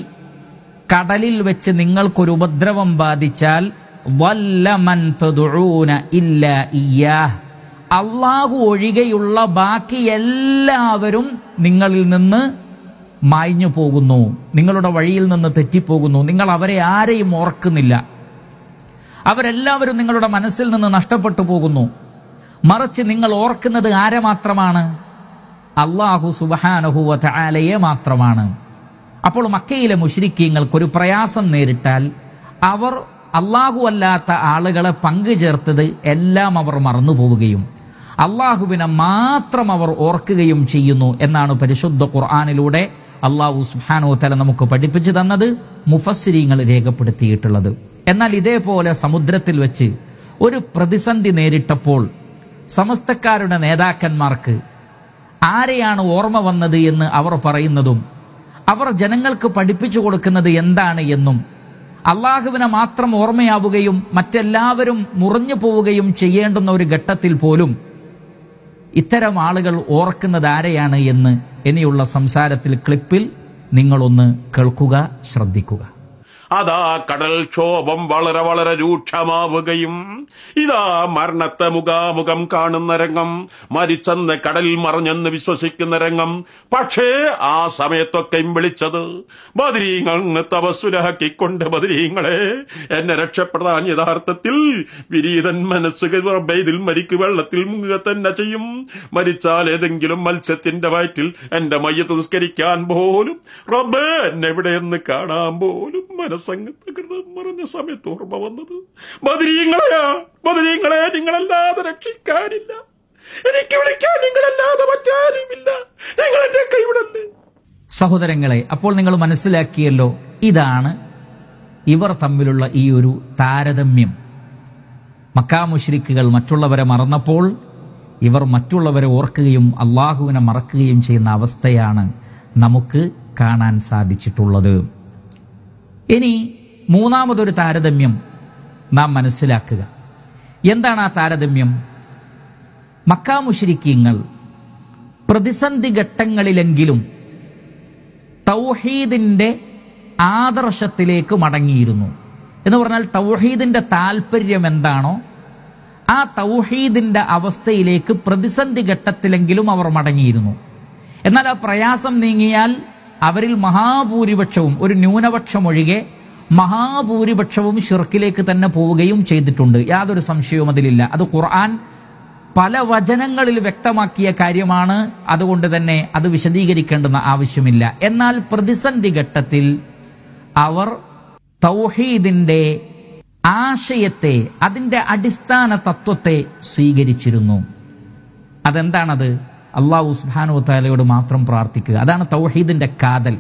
കടലിൽ വെച്ച് നിങ്ങൾക്കൊരു ഉപദ്രവം ബാധിച്ചാൽ വല്ല മൻ തദ്ഊന ഇല്ലാ ഇയ്യാഹ് അള്ളാഹു ഒഴികെയുള്ള ബാക്കി എല്ലാവരും നിങ്ങളിൽ നിന്ന് മായ്ഞ്ഞു പോകുന്നു നിങ്ങളുടെ വഴിയിൽ നിന്ന് തെറ്റിപ്പോകുന്നു നിങ്ങൾ അവരെ ആരെയും ഓർക്കുന്നില്ല അവരെല്ലാവരും നിങ്ങളുടെ മനസ്സിൽ നിന്ന് നഷ്ടപ്പെട്ടു പോകുന്നു മറിച്ച് നിങ്ങൾ ഓർക്കുന്നത് ആരെ മാത്രമാണ് അള്ളാഹു സുബഹാനഹുവ ആലയെ മാത്രമാണ് അപ്പോൾ മക്കയിലെ മുഷ്രിക്കീങ്ങൾക്കൊരു പ്രയാസം നേരിട്ടാൽ അവർ അള്ളാഹു അല്ലാത്ത ആളുകളെ പങ്കുചേർത്തത് എല്ലാം അവർ മറന്നു പോവുകയും അള്ളാഹുവിനെ മാത്രം അവർ ഓർക്കുകയും ചെയ്യുന്നു എന്നാണ് പരിശുദ്ധ ഖുർആാനിലൂടെ അള്ളാഹു സുഹാനോ തല നമുക്ക് പഠിപ്പിച്ചു തന്നത് മുഫസ്സിരിങ്ങൾ രേഖപ്പെടുത്തിയിട്ടുള്ളത് എന്നാൽ ഇതേപോലെ സമുദ്രത്തിൽ വെച്ച് ഒരു പ്രതിസന്ധി നേരിട്ടപ്പോൾ സമസ്തക്കാരുടെ നേതാക്കന്മാർക്ക് ആരെയാണ് ഓർമ്മ വന്നത് എന്ന് അവർ പറയുന്നതും അവർ ജനങ്ങൾക്ക് പഠിപ്പിച്ചു കൊടുക്കുന്നത് എന്താണ് എന്നും അള്ളാഹുവിനെ മാത്രം ഓർമ്മയാവുകയും മറ്റെല്ലാവരും മുറിഞ്ഞു പോവുകയും ചെയ്യേണ്ടുന്ന ഒരു ഘട്ടത്തിൽ പോലും ഇത്തരം ആളുകൾ ഓർക്കുന്നത് ആരെയാണ് എന്ന് ഇനിയുള്ള സംസാരത്തിൽ ക്ലിപ്പിൽ നിങ്ങളൊന്ന് കേൾക്കുക ശ്രദ്ധിക്കുക അതാ കടൽക്ഷോഭം വളരെ വളരെ രൂക്ഷമാവുകയും ഇതാ മരണത്തെ മുഖാമുഖം കാണുന്ന രംഗം മരിച്ചെന്ന് കടലിൽ മറിഞ്ഞെന്ന് വിശ്വസിക്കുന്ന രംഗം പക്ഷേ ആ സമയത്തൊക്കെയും വിളിച്ചത് ബദരീങ്ങൾ തപസ്സുരാക്കിക്കൊണ്ട് ബദരീങ്ങളെ എന്നെ രക്ഷപ്പെടാൻ യഥാർത്ഥത്തിൽ വിരീതൻ മനസ്സ് ബെയ്തിൽ മരിക്ക് വെള്ളത്തിൽ മുങ്ങുക തന്നെ ചെയ്യും മരിച്ചാൽ ഏതെങ്കിലും മത്സ്യത്തിന്റെ വയറ്റിൽ എന്റെ മയ്യത്ത് നിസ്കരിക്കാൻ പോലും റബ്ബേ എന്നെ എവിടെയെന്ന് കാണാൻ പോലും മനസ്സങ്ങ് തകർന്ന് മറഞ്ഞ സമയത്ത് ഓർമ്മ വന്നത് ബദരീങ്ങളെയാ ബദരീങ്ങളെ നിങ്ങളല്ലാതെ രക്ഷിക്കാനില്ല എനിക്ക് വിളിക്കാൻ നിങ്ങളല്ലാതെ മറ്റാരുമില്ല നിങ്ങൾ എന്റെ കൈവിടല്ലേ സഹോദരങ്ങളെ അപ്പോൾ നിങ്ങൾ മനസ്സിലാക്കിയല്ലോ ഇതാണ് ഇവർ തമ്മിലുള്ള ഈ ഒരു താരതമ്യം മക്കാമുഷ്രിക്കുകൾ മറ്റുള്ളവരെ മറന്നപ്പോൾ ഇവർ മറ്റുള്ളവരെ ഓർക്കുകയും അള്ളാഹുവിനെ മറക്കുകയും ചെയ്യുന്ന അവസ്ഥയാണ് നമുക്ക് കാണാൻ സാധിച്ചിട്ടുള്ളത് ഇനി മൂന്നാമതൊരു താരതമ്യം നാം മനസ്സിലാക്കുക എന്താണ് ആ താരതമ്യം മക്കാമുഷിരിക്കീങ്ങൾ പ്രതിസന്ധി ഘട്ടങ്ങളിലെങ്കിലും തൗഹീദിന്റെ ആദർശത്തിലേക്ക് മടങ്ങിയിരുന്നു എന്ന് പറഞ്ഞാൽ തൗഹീദിന്റെ താല്പര്യം എന്താണോ ആ തൗഹീദിന്റെ അവസ്ഥയിലേക്ക് പ്രതിസന്ധി ഘട്ടത്തിലെങ്കിലും അവർ മടങ്ങിയിരുന്നു എന്നാൽ ആ പ്രയാസം നീങ്ങിയാൽ അവരിൽ മഹാഭൂരിപക്ഷവും ഒരു ന്യൂനപക്ഷം ഒഴികെ മഹാഭൂരിപക്ഷവും ഷിർക്കിലേക്ക് തന്നെ പോവുകയും ചെയ്തിട്ടുണ്ട് യാതൊരു സംശയവും അതിലില്ല അത് ഖുർആൻ പല വചനങ്ങളിൽ വ്യക്തമാക്കിയ കാര്യമാണ് അതുകൊണ്ട് തന്നെ അത് വിശദീകരിക്കേണ്ടുന്ന ആവശ്യമില്ല എന്നാൽ പ്രതിസന്ധി ഘട്ടത്തിൽ അവർ തൗഹീദിന്റെ ആശയത്തെ അതിന്റെ അടിസ്ഥാന തത്വത്തെ സ്വീകരിച്ചിരുന്നു അതെന്താണത് അള്ളാഹു സുബ്ഹാനഹു താലയോട് മാത്രം പ്രാർത്ഥിക്കുക അതാണ് തൗഹീദിന്റെ കാതൽ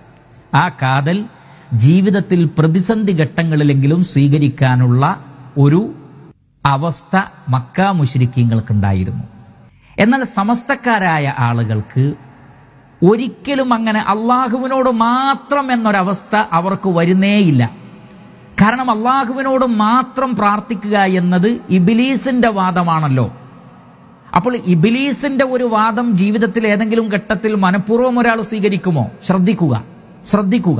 ആ കാതൽ ജീവിതത്തിൽ പ്രതിസന്ധി ഘട്ടങ്ങളിലെങ്കിലും സ്വീകരിക്കാനുള്ള ഒരു അവസ്ഥ മക്ക മുശ്രിക്കീങ്ങൾക്കുണ്ടായിരുന്നു എന്നാൽ സമസ്തക്കാരായ ആളുകൾക്ക് ഒരിക്കലും അങ്ങനെ അള്ളാഹുവിനോട് മാത്രം എന്നൊരവസ്ഥ അവർക്ക് വരുന്നേയില്ല കാരണം അള്ളാഹുവിനോട് മാത്രം പ്രാർത്ഥിക്കുക എന്നത് ഇബിലീസിന്റെ വാദമാണല്ലോ അപ്പോൾ ഇബിലീസിന്റെ ഒരു വാദം ജീവിതത്തിൽ ഏതെങ്കിലും ഘട്ടത്തിൽ മനഃപൂർവ്വം ഒരാൾ സ്വീകരിക്കുമോ ശ്രദ്ധിക്കുക ശ്രദ്ധിക്കുക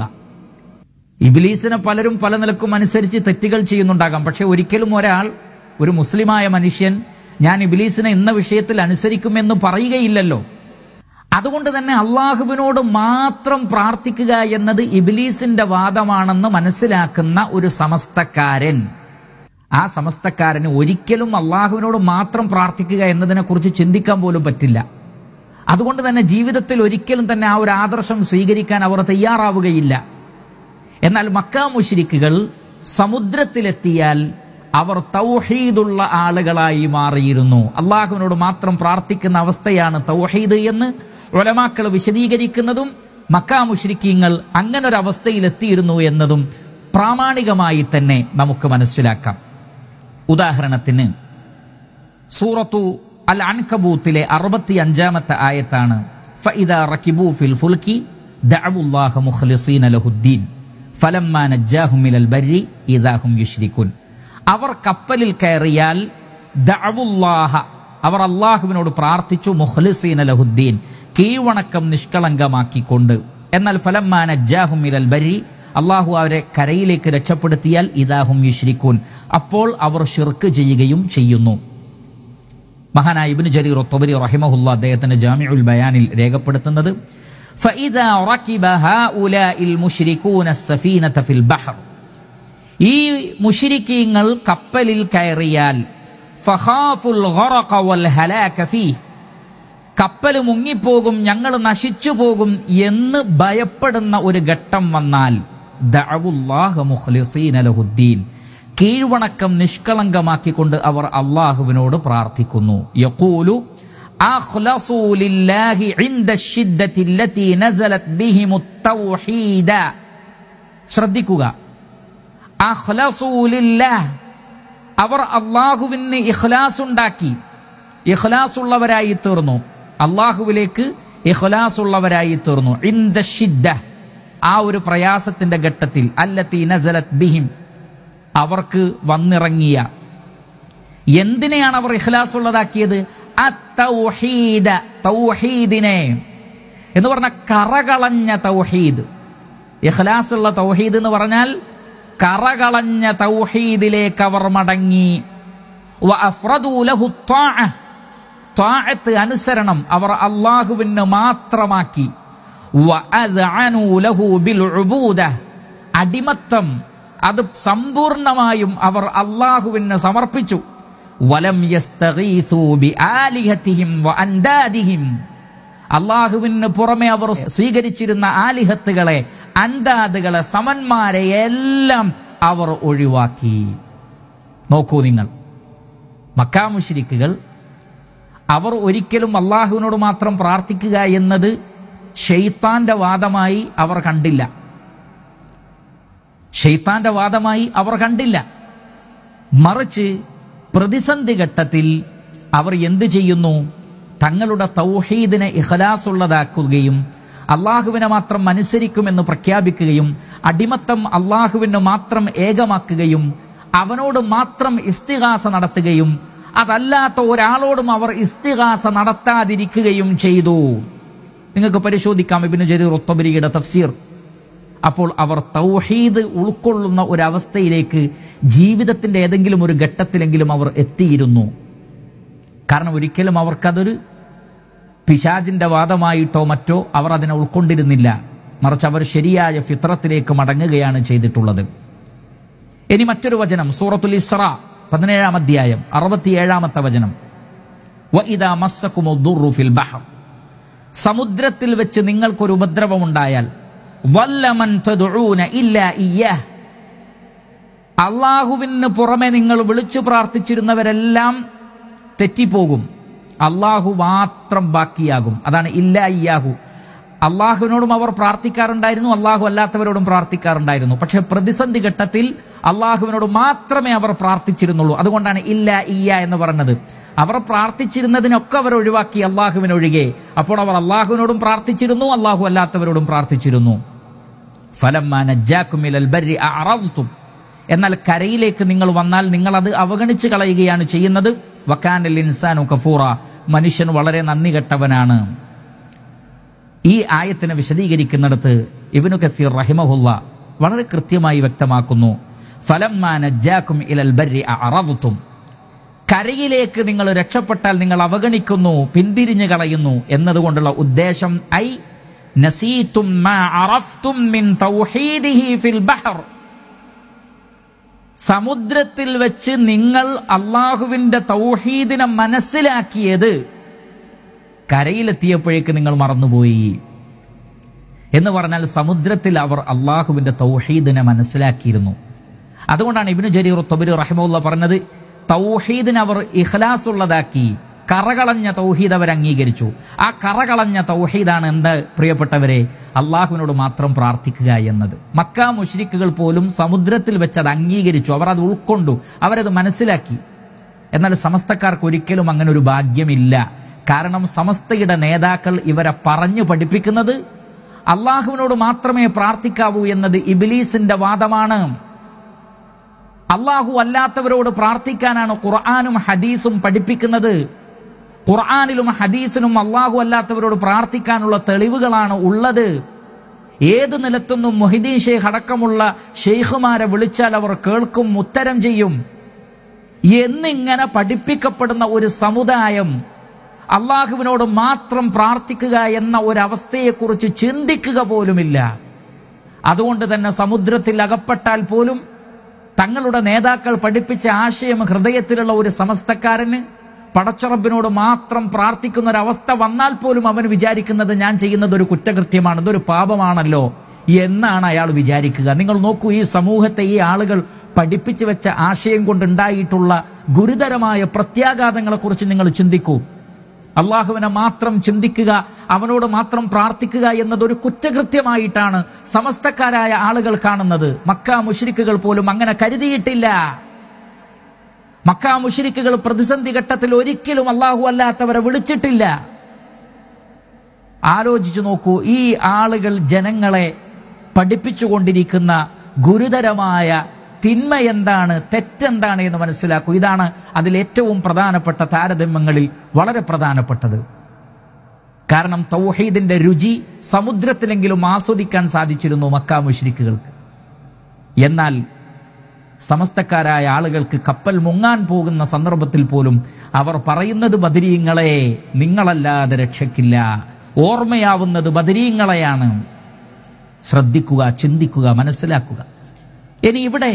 ഇബിലീസിനെ പലരും പല നിലക്കും അനുസരിച്ച് തെറ്റുകൾ ചെയ്യുന്നുണ്ടാകാം പക്ഷെ ഒരിക്കലും ഒരാൾ ഒരു മുസ്ലിമായ മനുഷ്യൻ ഞാൻ ഇബിലീസിനെ ഇന്ന വിഷയത്തിൽ അനുസരിക്കുമെന്ന് പറയുകയില്ലല്ലോ അതുകൊണ്ട് തന്നെ അള്ളാഹുവിനോട് മാത്രം പ്രാർത്ഥിക്കുക എന്നത് ഇബിലീസിന്റെ വാദമാണെന്ന് മനസ്സിലാക്കുന്ന ഒരു സമസ്തക്കാരൻ ആ സമസ്തക്കാരന് ഒരിക്കലും അള്ളാഹുവിനോട് മാത്രം പ്രാർത്ഥിക്കുക എന്നതിനെക്കുറിച്ച് ചിന്തിക്കാൻ പോലും പറ്റില്ല അതുകൊണ്ട് തന്നെ ജീവിതത്തിൽ ഒരിക്കലും തന്നെ ആ ഒരു ആദർശം സ്വീകരിക്കാൻ അവർ തയ്യാറാവുകയില്ല എന്നാൽ മക്ക മുശ്രിക്കുകൾ സമുദ്രത്തിലെത്തിയാൽ അവർ തൗഹീദുള്ള ആളുകളായി മാറിയിരുന്നു അള്ളാഹുവിനോട് മാത്രം പ്രാർത്ഥിക്കുന്ന അവസ്ഥയാണ് തൗഹീദ് എന്ന് ഒലമാക്കൾ വിശദീകരിക്കുന്നതും മക്ക മുശ്രിക്കീങ്ങൾ അങ്ങനെ ഒരു അവസ്ഥയിലെത്തിയിരുന്നു എന്നതും പ്രാമാണികമായി തന്നെ നമുക്ക് മനസ്സിലാക്കാം ഉദാഹരണത്തിന് സൂറത്തു അൽ അൻകബൂത്തിലെ അറുപത്തി അഞ്ചാമത്തെ ആയത്താണ് ഫഇദ റക്കിബു ഫിൽ ഫുൽക്കി ദഅവുല്ലാഹ മുഖ്ലിസീന ലഹുദ്ദീൻ ഫലമ്മാ നജ്ജാഹും മിനൽ ബർരി ഇദാഹും യുശ്രിക്കുൻ അവർ കപ്പലിൽ കയറിയാൽ ദഅവുല്ലാഹ അവർ അള്ളാഹുവിനോട് പ്രാർത്ഥിച്ചു മുഖ്ലിസീന ലഹുദ്ദീൻ കീഴ്വണക്കം നിഷ്കളങ്കമാക്കിക്കൊണ്ട് എന്നാൽ ഫലമ്മാ നജ്ജാഹും മിനൽ ബർരി അള്ളാഹു അവരെ കരയിലേക്ക് രക്ഷപ്പെടുത്തിയാൽ ഇദാഹും യുശ്രിക്കൂൻ അപ്പോൾ അവർ ഷിർക്ക് ചെയ്യുകയും ചെയ്യുന്നു മഹാനായ ഇബ്നു ജരീർ ഒത്തബരി റഹിമഹുല്ല അദ്ദേഹത്തിന്റെ ജാമിഉൽ ബയാനിൽ രേഖപ്പെടുത്തുന്നത് فإذا ركب هؤلاء المشركون السفينة في البحر ഈ മുഷിരിക്കീങ്ങൾ കപ്പലിൽ കയറിയാൽ ഫഖാഫുൽ ഗറഖ വൽ ഹലാക ഫീഹ് കപ്പൽ മുങ്ങിപ്പോകും ഞങ്ങൾ നശിച്ചു പോകും എന്ന് ഭയപ്പെടുന്ന ഒരു ഘട്ടം വന്നാൽ ദഅവുല്ലാഹ മുഖ്ലിസീന ലഹുദ്ദീൻ കീഴ്വണക്കം നിഷ്കളങ്കമാക്കിക്കൊണ്ട് അവർ അള്ളാഹുവിനോട് പ്രാർത്ഥിക്കുന്നു യഖൂലു അഖ്ലസൂ ലില്ലാഹി ഇൻദ الشدة التي نزلت بهم التوحيد ശ്രദ്ധിക്കുക അഖ്ലസൂ ലില്ലാഹ് അവർ അള്ളാഹുവിന് ഇഖ്ലാസ് ഉണ്ടാക്കി ഇഖ്ലാസ് ഉള്ളവരായി തീർന്നു അള്ളാഹുവിലേക്ക് ഇഖ്ലാസ് ഉള്ളവരായി തീർന്നു ഇൻദ ഷിദ്ദ ആ ഒരു പ്രയാസത്തിന്റെ ഘട്ടത്തിൽ അല്ലത്തി നസലത് ബിഹിം അവർക്ക് വന്നിറങ്ങിയ എന്തിനെയാണ് അവർ ഇഖ്ലാസ് ഉള്ളതാക്കിയത് അത്തൗഹീദ തൗഹീദിനെ എന്ന് പറഞ്ഞ കറകളഞ്ഞ തൗഹീദ് ഇഖ്ലാസ് ഉള്ള തൗഹീദ് എന്ന് പറഞ്ഞാൽ കറകളഞ്ഞ തൗഹീദിലേക്ക് അവർ മടങ്ങി വഅഫ്റദൂ ലഹു ത്വാഅ. ത്വാഅത്ത് അനുസരണം അവർ അള്ളാഹുവിന് മാത്രമാക്കി വഅദ്അനൂ ലഹു ബിൽ ഉബൂദ. അടിമത്തം അത് സമ്പൂർണമായും അവർ അള്ളാഹുവിന് സമർപ്പിച്ചു വലം യസ്തഗീസൂ ബിആലിഹതിഹിം വഅൻദാദിഹിം അള്ളാഹുവിന് പുറമെ അവർ സ്വീകരിച്ചിരുന്ന ആലിഹത്തുകളെ അന്താദുകളെ സമന്മാരെ എല്ലാം അവർ ഒഴിവാക്കി നോക്കൂ നിങ്ങൾ മക്കാമുഷിരിക്കുകൾ അവർ ഒരിക്കലും അള്ളാഹുവിനോട് മാത്രം പ്രാർത്ഥിക്കുക എന്നത് ഷെയ്ത്താന്റെ വാദമായി അവർ കണ്ടില്ല ഷെയ്ത്താന്റെ വാദമായി അവർ കണ്ടില്ല മറിച്ച് പ്രതിസന്ധി ഘട്ടത്തിൽ അവർ എന്ത് ചെയ്യുന്നു തങ്ങളുടെ തൗഹീദിനെ ഇഖലാസുള്ളതാക്കുകയും അള്ളാഹുവിനെ മാത്രം അനുസരിക്കുമെന്ന് പ്രഖ്യാപിക്കുകയും അടിമത്തം അള്ളാഹുവിന് മാത്രം ഏകമാക്കുകയും അവനോട് മാത്രം ഇസ്തിഹാസ നടത്തുകയും അതല്ലാത്ത ഒരാളോടും അവർ ഇസ്തിഹാസ നടത്താതിരിക്കുകയും ചെയ്തു നിങ്ങൾക്ക് പരിശോധിക്കാം ഇബിന് ജരീർ ഒത്തബരിയുടെ തഫ്സീർ അപ്പോൾ അവർ തൗഹീദ് ഉൾക്കൊള്ളുന്ന ഒരവസ്ഥയിലേക്ക് ജീവിതത്തിന്റെ ഏതെങ്കിലും ഒരു ഘട്ടത്തിലെങ്കിലും അവർ എത്തിയിരുന്നു കാരണം ഒരിക്കലും അവർക്കതൊരു പിശാജിന്റെ വാദമായിട്ടോ മറ്റോ അവർ അതിനെ ഉൾക്കൊണ്ടിരുന്നില്ല മറിച്ച് അവർ ശരിയായ ഫിത്രത്തിലേക്ക് മടങ്ങുകയാണ് ചെയ്തിട്ടുള്ളത് ഇനി മറ്റൊരു വചനം സൂറത്തുൽ ഇസ്ര പതിനേഴാം അധ്യായം അറുപത്തിയേഴാമത്തെ വചനം വഇദാ മസ്സക്കുമുദ്ദുറു ഫിൽ ബഹർ സമുദ്രത്തിൽ വെച്ച് നിങ്ങൾക്കൊരു ഉപദ്രവമുണ്ടായാൽ വല്ലമൻ തദ്ഊന ഇല്ലാ ഇയ്യാഹ് അള്ളാഹുവിന് പുറമെ നിങ്ങൾ വിളിച്ചു പ്രാർത്ഥിച്ചിരുന്നവരെല്ലാം തെറ്റിപ്പോകും അള്ളാഹു മാത്രം ബാക്കിയാകും അതാണ് ഇല്ല ഇയാഹു അള്ളാഹുവിനോടും അവർ പ്രാർത്ഥിക്കാറുണ്ടായിരുന്നു അള്ളാഹു അല്ലാത്തവരോടും പ്രാർത്ഥിക്കാറുണ്ടായിരുന്നു പക്ഷെ പ്രതിസന്ധി ഘട്ടത്തിൽ അള്ളാഹുവിനോട് മാത്രമേ അവർ പ്രാർത്ഥിച്ചിരുന്നുള്ളൂ അതുകൊണ്ടാണ് ഇല്ല ഇയ്യ എന്ന് പറഞ്ഞത് അവർ പ്രാർത്ഥിച്ചിരുന്നതിനൊക്കെ അവർ ഒഴിവാക്കി അള്ളാഹുവിനൊഴികെ അപ്പോൾ അവർ അള്ളാഹുവിനോടും പ്രാർത്ഥിച്ചിരുന്നു അള്ളാഹു അല്ലാത്തവരോടും പ്രാർത്ഥിച്ചിരുന്നു ഫലമ്മ നജ്ജാക്കും ഇലൽ ബർരി അറദ്തും എന്നാൽ കരയിലേക്ക് നിങ്ങൾ വന്നാൽ നിങ്ങൾ അത് അവഗണിച്ച് കളയുകയാണ് ചെയ്യുന്നത് വക്കാനൽ ഇൻസാനു കഫൂറ മനുഷ്യൻ വളരെ നന്ദി കെട്ടവനാണ് ഈ ആയത്തിനെ വിശദീകരിക്കുന്നിടത്ത് ഇബിനു കസീർ റഹിമഹുല്ല വളരെ കൃത്യമായി വ്യക്തമാക്കുന്നു ഫലമ്മ നജ്ജാക്കും ഇലൽ ബർരി അറദ്തും കരയിലേക്ക് നിങ്ങൾ രക്ഷപ്പെട്ടാൽ നിങ്ങൾ അവഗണിക്കുന്നു പിന്തിരിഞ്ഞു കളയുന്നു എന്നതുകൊണ്ടുള്ള ഉദ്ദേശം ഐ നസീതും മാ അറഫ്തും മിൻ തൗഹീദിഹി ഫിൽ ബഹർ സമുദ്രത്തിൽ വെച്ച് നിങ്ങൾ അള്ളാഹുവിന്റെ തൗഹീദിനെ മനസ്സിലാക്കിയത് കരയിലെത്തിയപ്പോഴേക്ക് നിങ്ങൾ മറന്നുപോയി എന്ന് പറഞ്ഞാൽ സമുദ്രത്തിൽ അവർ അള്ളാഹുവിന്റെ തൗഹീദിനെ മനസ്സിലാക്കിയിരുന്നു അതുകൊണ്ടാണ് ഇബിനു ജരീർ തൊബരി റഹിമുള്ള പറഞ്ഞത് തൗഹീദിനെ അവർ ഇഖ്ലാസ് ഉള്ളതാക്കി കറകളഞ്ഞ തൗഹീദ് അവർ അംഗീകരിച്ചു ആ കറകളഞ്ഞ തൗഹീദാണ് എന്ത് പ്രിയപ്പെട്ടവരെ അള്ളാഹുവിനോട് മാത്രം പ്രാർത്ഥിക്കുക എന്നത് മക്ക മുഷ്രിക്കുകൾ പോലും സമുദ്രത്തിൽ വെച്ച് അത് അംഗീകരിച്ചു അവർ അത് ഉൾക്കൊണ്ടു അവരത് മനസ്സിലാക്കി എന്നാൽ സമസ്തക്കാർക്ക് ഒരിക്കലും അങ്ങനെ ഒരു ഭാഗ്യമില്ല കാരണം സമസ്തയുടെ നേതാക്കൾ ഇവരെ പറഞ്ഞു പഠിപ്പിക്കുന്നത് അള്ളാഹുവിനോട് മാത്രമേ പ്രാർത്ഥിക്കാവൂ എന്നത് ഇബിലീസിന്റെ വാദമാണ് അള്ളാഹു അല്ലാത്തവരോട് പ്രാർത്ഥിക്കാനാണ് ഖുർആാനും ഹദീസും പഠിപ്പിക്കുന്നത് ഖുർആാനിലും ഹദീസിനും അള്ളാഹു അല്ലാത്തവരോട് പ്രാർത്ഥിക്കാനുള്ള തെളിവുകളാണ് ഉള്ളത് ഏത് നിലത്തുനിന്നും മൊഹിദീൻ ഷെയ്ഖ് അടക്കമുള്ള ഷെയ്ഖുമാരെ വിളിച്ചാൽ അവർ കേൾക്കും ഉത്തരം ചെയ്യും എന്നിങ്ങനെ പഠിപ്പിക്കപ്പെടുന്ന ഒരു സമുദായം അള്ളാഹുവിനോട് മാത്രം പ്രാർത്ഥിക്കുക എന്ന ഒരവസ്ഥയെക്കുറിച്ച് ചിന്തിക്കുക പോലുമില്ല അതുകൊണ്ട് തന്നെ സമുദ്രത്തിൽ അകപ്പെട്ടാൽ പോലും തങ്ങളുടെ നേതാക്കൾ പഠിപ്പിച്ച ആശയം ഹൃദയത്തിലുള്ള ഒരു സമസ്തക്കാരന് പടച്ചുറപ്പിനോട് മാത്രം പ്രാർത്ഥിക്കുന്ന ഒരവസ്ഥ വന്നാൽ പോലും അവൻ വിചാരിക്കുന്നത് ഞാൻ ചെയ്യുന്നത് ഒരു കുറ്റകൃത്യമാണ് ഇതൊരു പാപമാണല്ലോ എന്നാണ് അയാൾ വിചാരിക്കുക നിങ്ങൾ നോക്കൂ ഈ സമൂഹത്തെ ഈ ആളുകൾ പഠിപ്പിച്ചു വെച്ച ആശയം കൊണ്ടുണ്ടായിട്ടുള്ള ഗുരുതരമായ പ്രത്യാഘാതങ്ങളെക്കുറിച്ച് നിങ്ങൾ ചിന്തിക്കൂ അള്ളാഹുവിനെ മാത്രം ചിന്തിക്കുക അവനോട് മാത്രം പ്രാർത്ഥിക്കുക എന്നതൊരു കുറ്റകൃത്യമായിട്ടാണ് സമസ്തക്കാരായ ആളുകൾ കാണുന്നത് മക്ക മുഷ്രിക്കുകൾ പോലും അങ്ങനെ കരുതിയിട്ടില്ല മക്ക മുഷ്രിക്കുകൾ പ്രതിസന്ധി ഘട്ടത്തിൽ ഒരിക്കലും അള്ളാഹു അല്ലാത്തവരെ വിളിച്ചിട്ടില്ല ആലോചിച്ചു നോക്കൂ ഈ ആളുകൾ ജനങ്ങളെ പഠിപ്പിച്ചുകൊണ്ടിരിക്കുന്ന ഗുരുതരമായ തിന്മ എന്താണ് തെറ്റെന്താണ് എന്ന് മനസ്സിലാക്കൂ ഇതാണ് അതിൽ ഏറ്റവും പ്രധാനപ്പെട്ട താരതമ്യങ്ങളിൽ വളരെ പ്രധാനപ്പെട്ടത് കാരണം തൗഹീദിന്റെ രുചി സമുദ്രത്തിലെങ്കിലും ആസ്വദിക്കാൻ സാധിച്ചിരുന്നു മക്ക മുഷ്രിക്കുകൾക്ക് എന്നാൽ സമസ്തക്കാരായ ആളുകൾക്ക് കപ്പൽ മുങ്ങാൻ പോകുന്ന സന്ദർഭത്തിൽ പോലും അവർ പറയുന്നത് ബദരീങ്ങളെ നിങ്ങളല്ലാതെ രക്ഷയ്ക്കില്ല ഓർമ്മയാവുന്നത് ബദരീങ്ങളെയാണ് ശ്രദ്ധിക്കുക ചിന്തിക്കുക മനസ്സിലാക്കുക ഇനി ഇവിടെ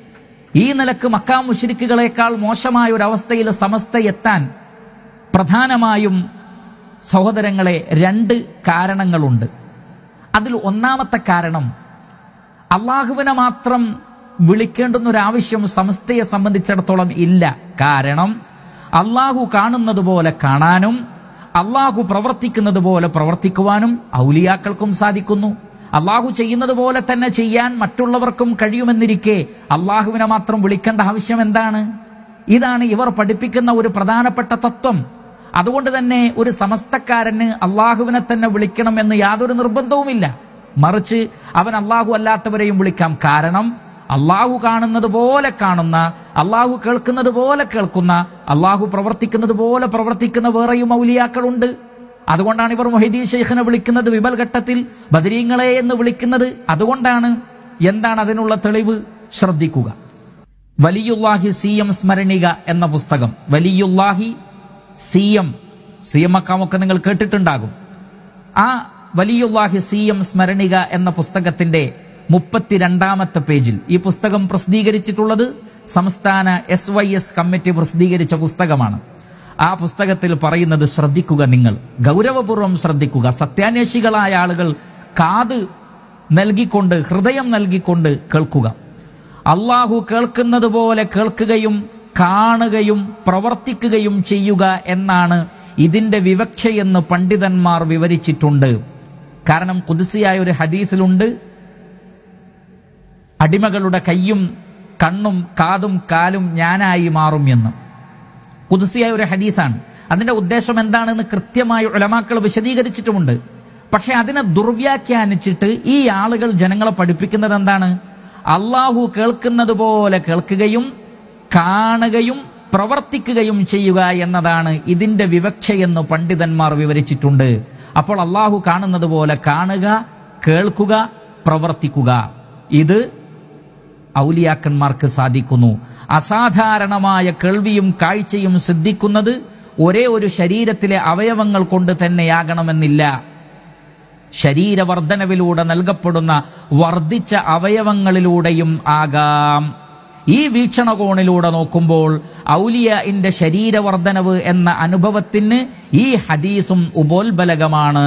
ഈ നിലക്ക് മക്കാ മുഷരിക്കുകളെക്കാൾ മോശമായ ഒരു അവസ്ഥയിൽ സമസ്ത എത്താൻ പ്രധാനമായും സഹോദരങ്ങളെ രണ്ട് കാരണങ്ങളുണ്ട് അതിൽ ഒന്നാമത്തെ കാരണം അള്ളാഹുവിനെ മാത്രം വിളിക്കേണ്ടുന്ന ഒരു ആവശ്യം സമസ്തയെ സംബന്ധിച്ചിടത്തോളം ഇല്ല കാരണം അള്ളാഹു കാണുന്നത് പോലെ കാണാനും അള്ളാഹു പ്രവർത്തിക്കുന്നത് പോലെ പ്രവർത്തിക്കുവാനും ഔലിയാക്കൾക്കും സാധിക്കുന്നു അള്ളാഹു ചെയ്യുന്നത് പോലെ തന്നെ ചെയ്യാൻ മറ്റുള്ളവർക്കും കഴിയുമെന്നിരിക്കെ അള്ളാഹുവിനെ മാത്രം വിളിക്കേണ്ട ആവശ്യം എന്താണ് ഇതാണ് ഇവർ പഠിപ്പിക്കുന്ന ഒരു പ്രധാനപ്പെട്ട തത്വം അതുകൊണ്ട് തന്നെ ഒരു സമസ്തക്കാരന് അള്ളാഹുവിനെ തന്നെ വിളിക്കണമെന്ന് യാതൊരു നിർബന്ധവുമില്ല മറിച്ച് അവൻ അള്ളാഹു അല്ലാത്തവരെയും വിളിക്കാം കാരണം അള്ളാഹു കാണുന്നത് പോലെ കാണുന്ന അള്ളാഹു കേൾക്കുന്നത് പോലെ കേൾക്കുന്ന അള്ളാഹു പ്രവർത്തിക്കുന്നത് പോലെ പ്രവർത്തിക്കുന്ന വേറെയും ഔലിയാക്കളുണ്ട് അതുകൊണ്ടാണ് ഇവർ മൊഹിദീൻ ഷെയ്ഖിനെ വിളിക്കുന്നത് വിബൽ ഘട്ടത്തിൽ ബദരീങ്ങളെ എന്ന് വിളിക്കുന്നത് അതുകൊണ്ടാണ് എന്താണ് അതിനുള്ള തെളിവ് ശ്രദ്ധിക്കുക വലിയുല്ലാഹി സി എം സ്മരണിക എന്ന പുസ്തകം വലിയുല്ലാഹി സി എം സി എം അക്കാമൊക്കെ നിങ്ങൾ കേട്ടിട്ടുണ്ടാകും ആ വലിയുല്ലാഹി സി എം സ്മരണിക എന്ന പുസ്തകത്തിന്റെ മുപ്പത്തിരണ്ടാമത്തെ പേജിൽ ഈ പുസ്തകം പ്രസിദ്ധീകരിച്ചിട്ടുള്ളത് സംസ്ഥാന എസ് വൈ എസ് കമ്മിറ്റി പ്രസിദ്ധീകരിച്ച പുസ്തകമാണ് ആ പുസ്തകത്തിൽ പറയുന്നത് ശ്രദ്ധിക്കുക നിങ്ങൾ ഗൗരവപൂർവ്വം ശ്രദ്ധിക്കുക സത്യാന്വേഷികളായ ആളുകൾ കാത് നൽകിക്കൊണ്ട് ഹൃദയം നൽകിക്കൊണ്ട് കേൾക്കുക അള്ളാഹു കേൾക്കുന്നത് പോലെ കേൾക്കുകയും കാണുകയും പ്രവർത്തിക്കുകയും ചെയ്യുക എന്നാണ് ഇതിന്റെ വിവക്ഷയെന്ന് പണ്ഡിതന്മാർ വിവരിച്ചിട്ടുണ്ട് കാരണം കുതിസിയായ ഒരു ഹദീസിലുണ്ട് അടിമകളുടെ കയ്യും കണ്ണും കാതും കാലും ഞാനായി മാറും എന്ന് കുതിസിയായ ഒരു ഹദീസാണ് അതിന്റെ ഉദ്ദേശം എന്താണെന്ന് കൃത്യമായി ഉലമാക്കൾ വിശദീകരിച്ചിട്ടുമുണ്ട് പക്ഷെ അതിനെ ദുർവ്യാഖ്യാനിച്ചിട്ട് ഈ ആളുകൾ ജനങ്ങളെ പഠിപ്പിക്കുന്നത് എന്താണ് അള്ളാഹു കേൾക്കുന്നത് പോലെ കേൾക്കുകയും കാണുകയും പ്രവർത്തിക്കുകയും ചെയ്യുക എന്നതാണ് ഇതിന്റെ വിവക്ഷയെന്ന് പണ്ഡിതന്മാർ വിവരിച്ചിട്ടുണ്ട് അപ്പോൾ അള്ളാഹു കാണുന്നത് പോലെ കാണുക കേൾക്കുക പ്രവർത്തിക്കുക ഇത് ഔലിയാക്കന്മാർക്ക് സാധിക്കുന്നു അസാധാരണമായ കേൾവിയും കാഴ്ചയും സിദ്ധിക്കുന്നത് ഒരേ ഒരു ശരീരത്തിലെ അവയവങ്ങൾ കൊണ്ട് തന്നെയാകണമെന്നില്ല ശരീരവർദ്ധനവിലൂടെ നൽകപ്പെടുന്ന വർദ്ധിച്ച അവയവങ്ങളിലൂടെയും ആകാം ഈ വീക്ഷണകോണിലൂടെ നോക്കുമ്പോൾ ഔലിയന്റെ ശരീരവർദ്ധനവ് എന്ന അനുഭവത്തിന് ഈ ഹദീസും ഉപോത്ബലകമാണ്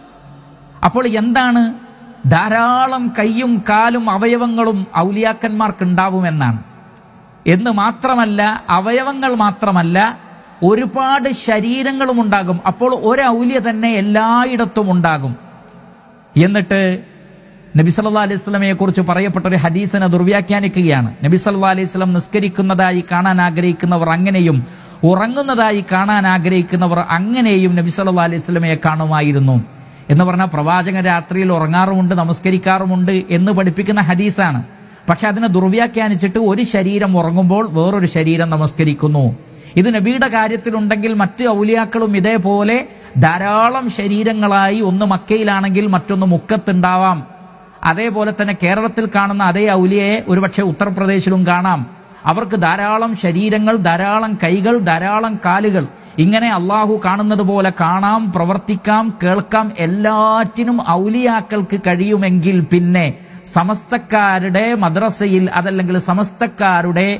അപ്പോൾ എന്താണ് ധാരാളം കൈയും കാലും അവയവങ്ങളും ഔലിയാക്കന്മാർക്ക് ഉണ്ടാവുമെന്നാണ് എന്ന് മാത്രമല്ല അവയവങ്ങൾ മാത്രമല്ല ഒരുപാട് ശരീരങ്ങളും ഉണ്ടാകും അപ്പോൾ ഒരു ഔലിയ തന്നെ എല്ലായിടത്തും ഉണ്ടാകും എന്നിട്ട് നബി സല്ലാ അലൈഹി സ്വലമയെ കുറിച്ച് പറയപ്പെട്ട ഒരു ഹദീസിനെ ദുർവ്യാഖ്യാനിക്കുകയാണ് നബി സല്ലാ അലൈഹി സ്വലം നിസ്കരിക്കുന്നതായി കാണാൻ ആഗ്രഹിക്കുന്നവർ അങ്ങനെയും ഉറങ്ങുന്നതായി കാണാൻ ആഗ്രഹിക്കുന്നവർ അങ്ങനെയും നബി സല്ലാ അലൈഹി സ്വലമയെ കാണുമായിരുന്നു എന്ന് പറഞ്ഞാൽ പ്രവാചകൻ രാത്രിയിൽ ഉറങ്ങാറുമുണ്ട് നമസ്കരിക്കാറുമുണ്ട് എന്ന് പഠിപ്പിക്കുന്ന ഹദീസാണ് പക്ഷെ അതിനെ ദുർവ്യാഖ്യാനിച്ചിട്ട് ഒരു ശരീരം ഉറങ്ങുമ്പോൾ വേറൊരു ശരീരം നമസ്കരിക്കുന്നു ഇത് നബിയുടെ കാര്യത്തിലുണ്ടെങ്കിൽ മറ്റ് ഔലിയാക്കളും ഇതേപോലെ ധാരാളം ശരീരങ്ങളായി ഒന്ന് മക്കയിലാണെങ്കിൽ മറ്റൊന്ന് മുക്കത്തുണ്ടാവാം അതേപോലെ തന്നെ കേരളത്തിൽ കാണുന്ന അതേ ഔലിയയെ ഒരുപക്ഷെ ഉത്തർപ്രദേശിലും കാണാം അവർക്ക് ധാരാളം ശരീരങ്ങൾ ധാരാളം കൈകൾ ധാരാളം കാലുകൾ ഇങ്ങനെ അള്ളാഹു കാണുന്നത് പോലെ കാണാം പ്രവർത്തിക്കാം കേൾക്കാം എല്ലാറ്റിനും ഔലിയാക്കൾക്ക് കഴിയുമെങ്കിൽ പിന്നെ സമസ്തക്കാരുടെ മദ്രസയിൽ അതല്ലെങ്കിൽ സമസ്തക്കാരുടെ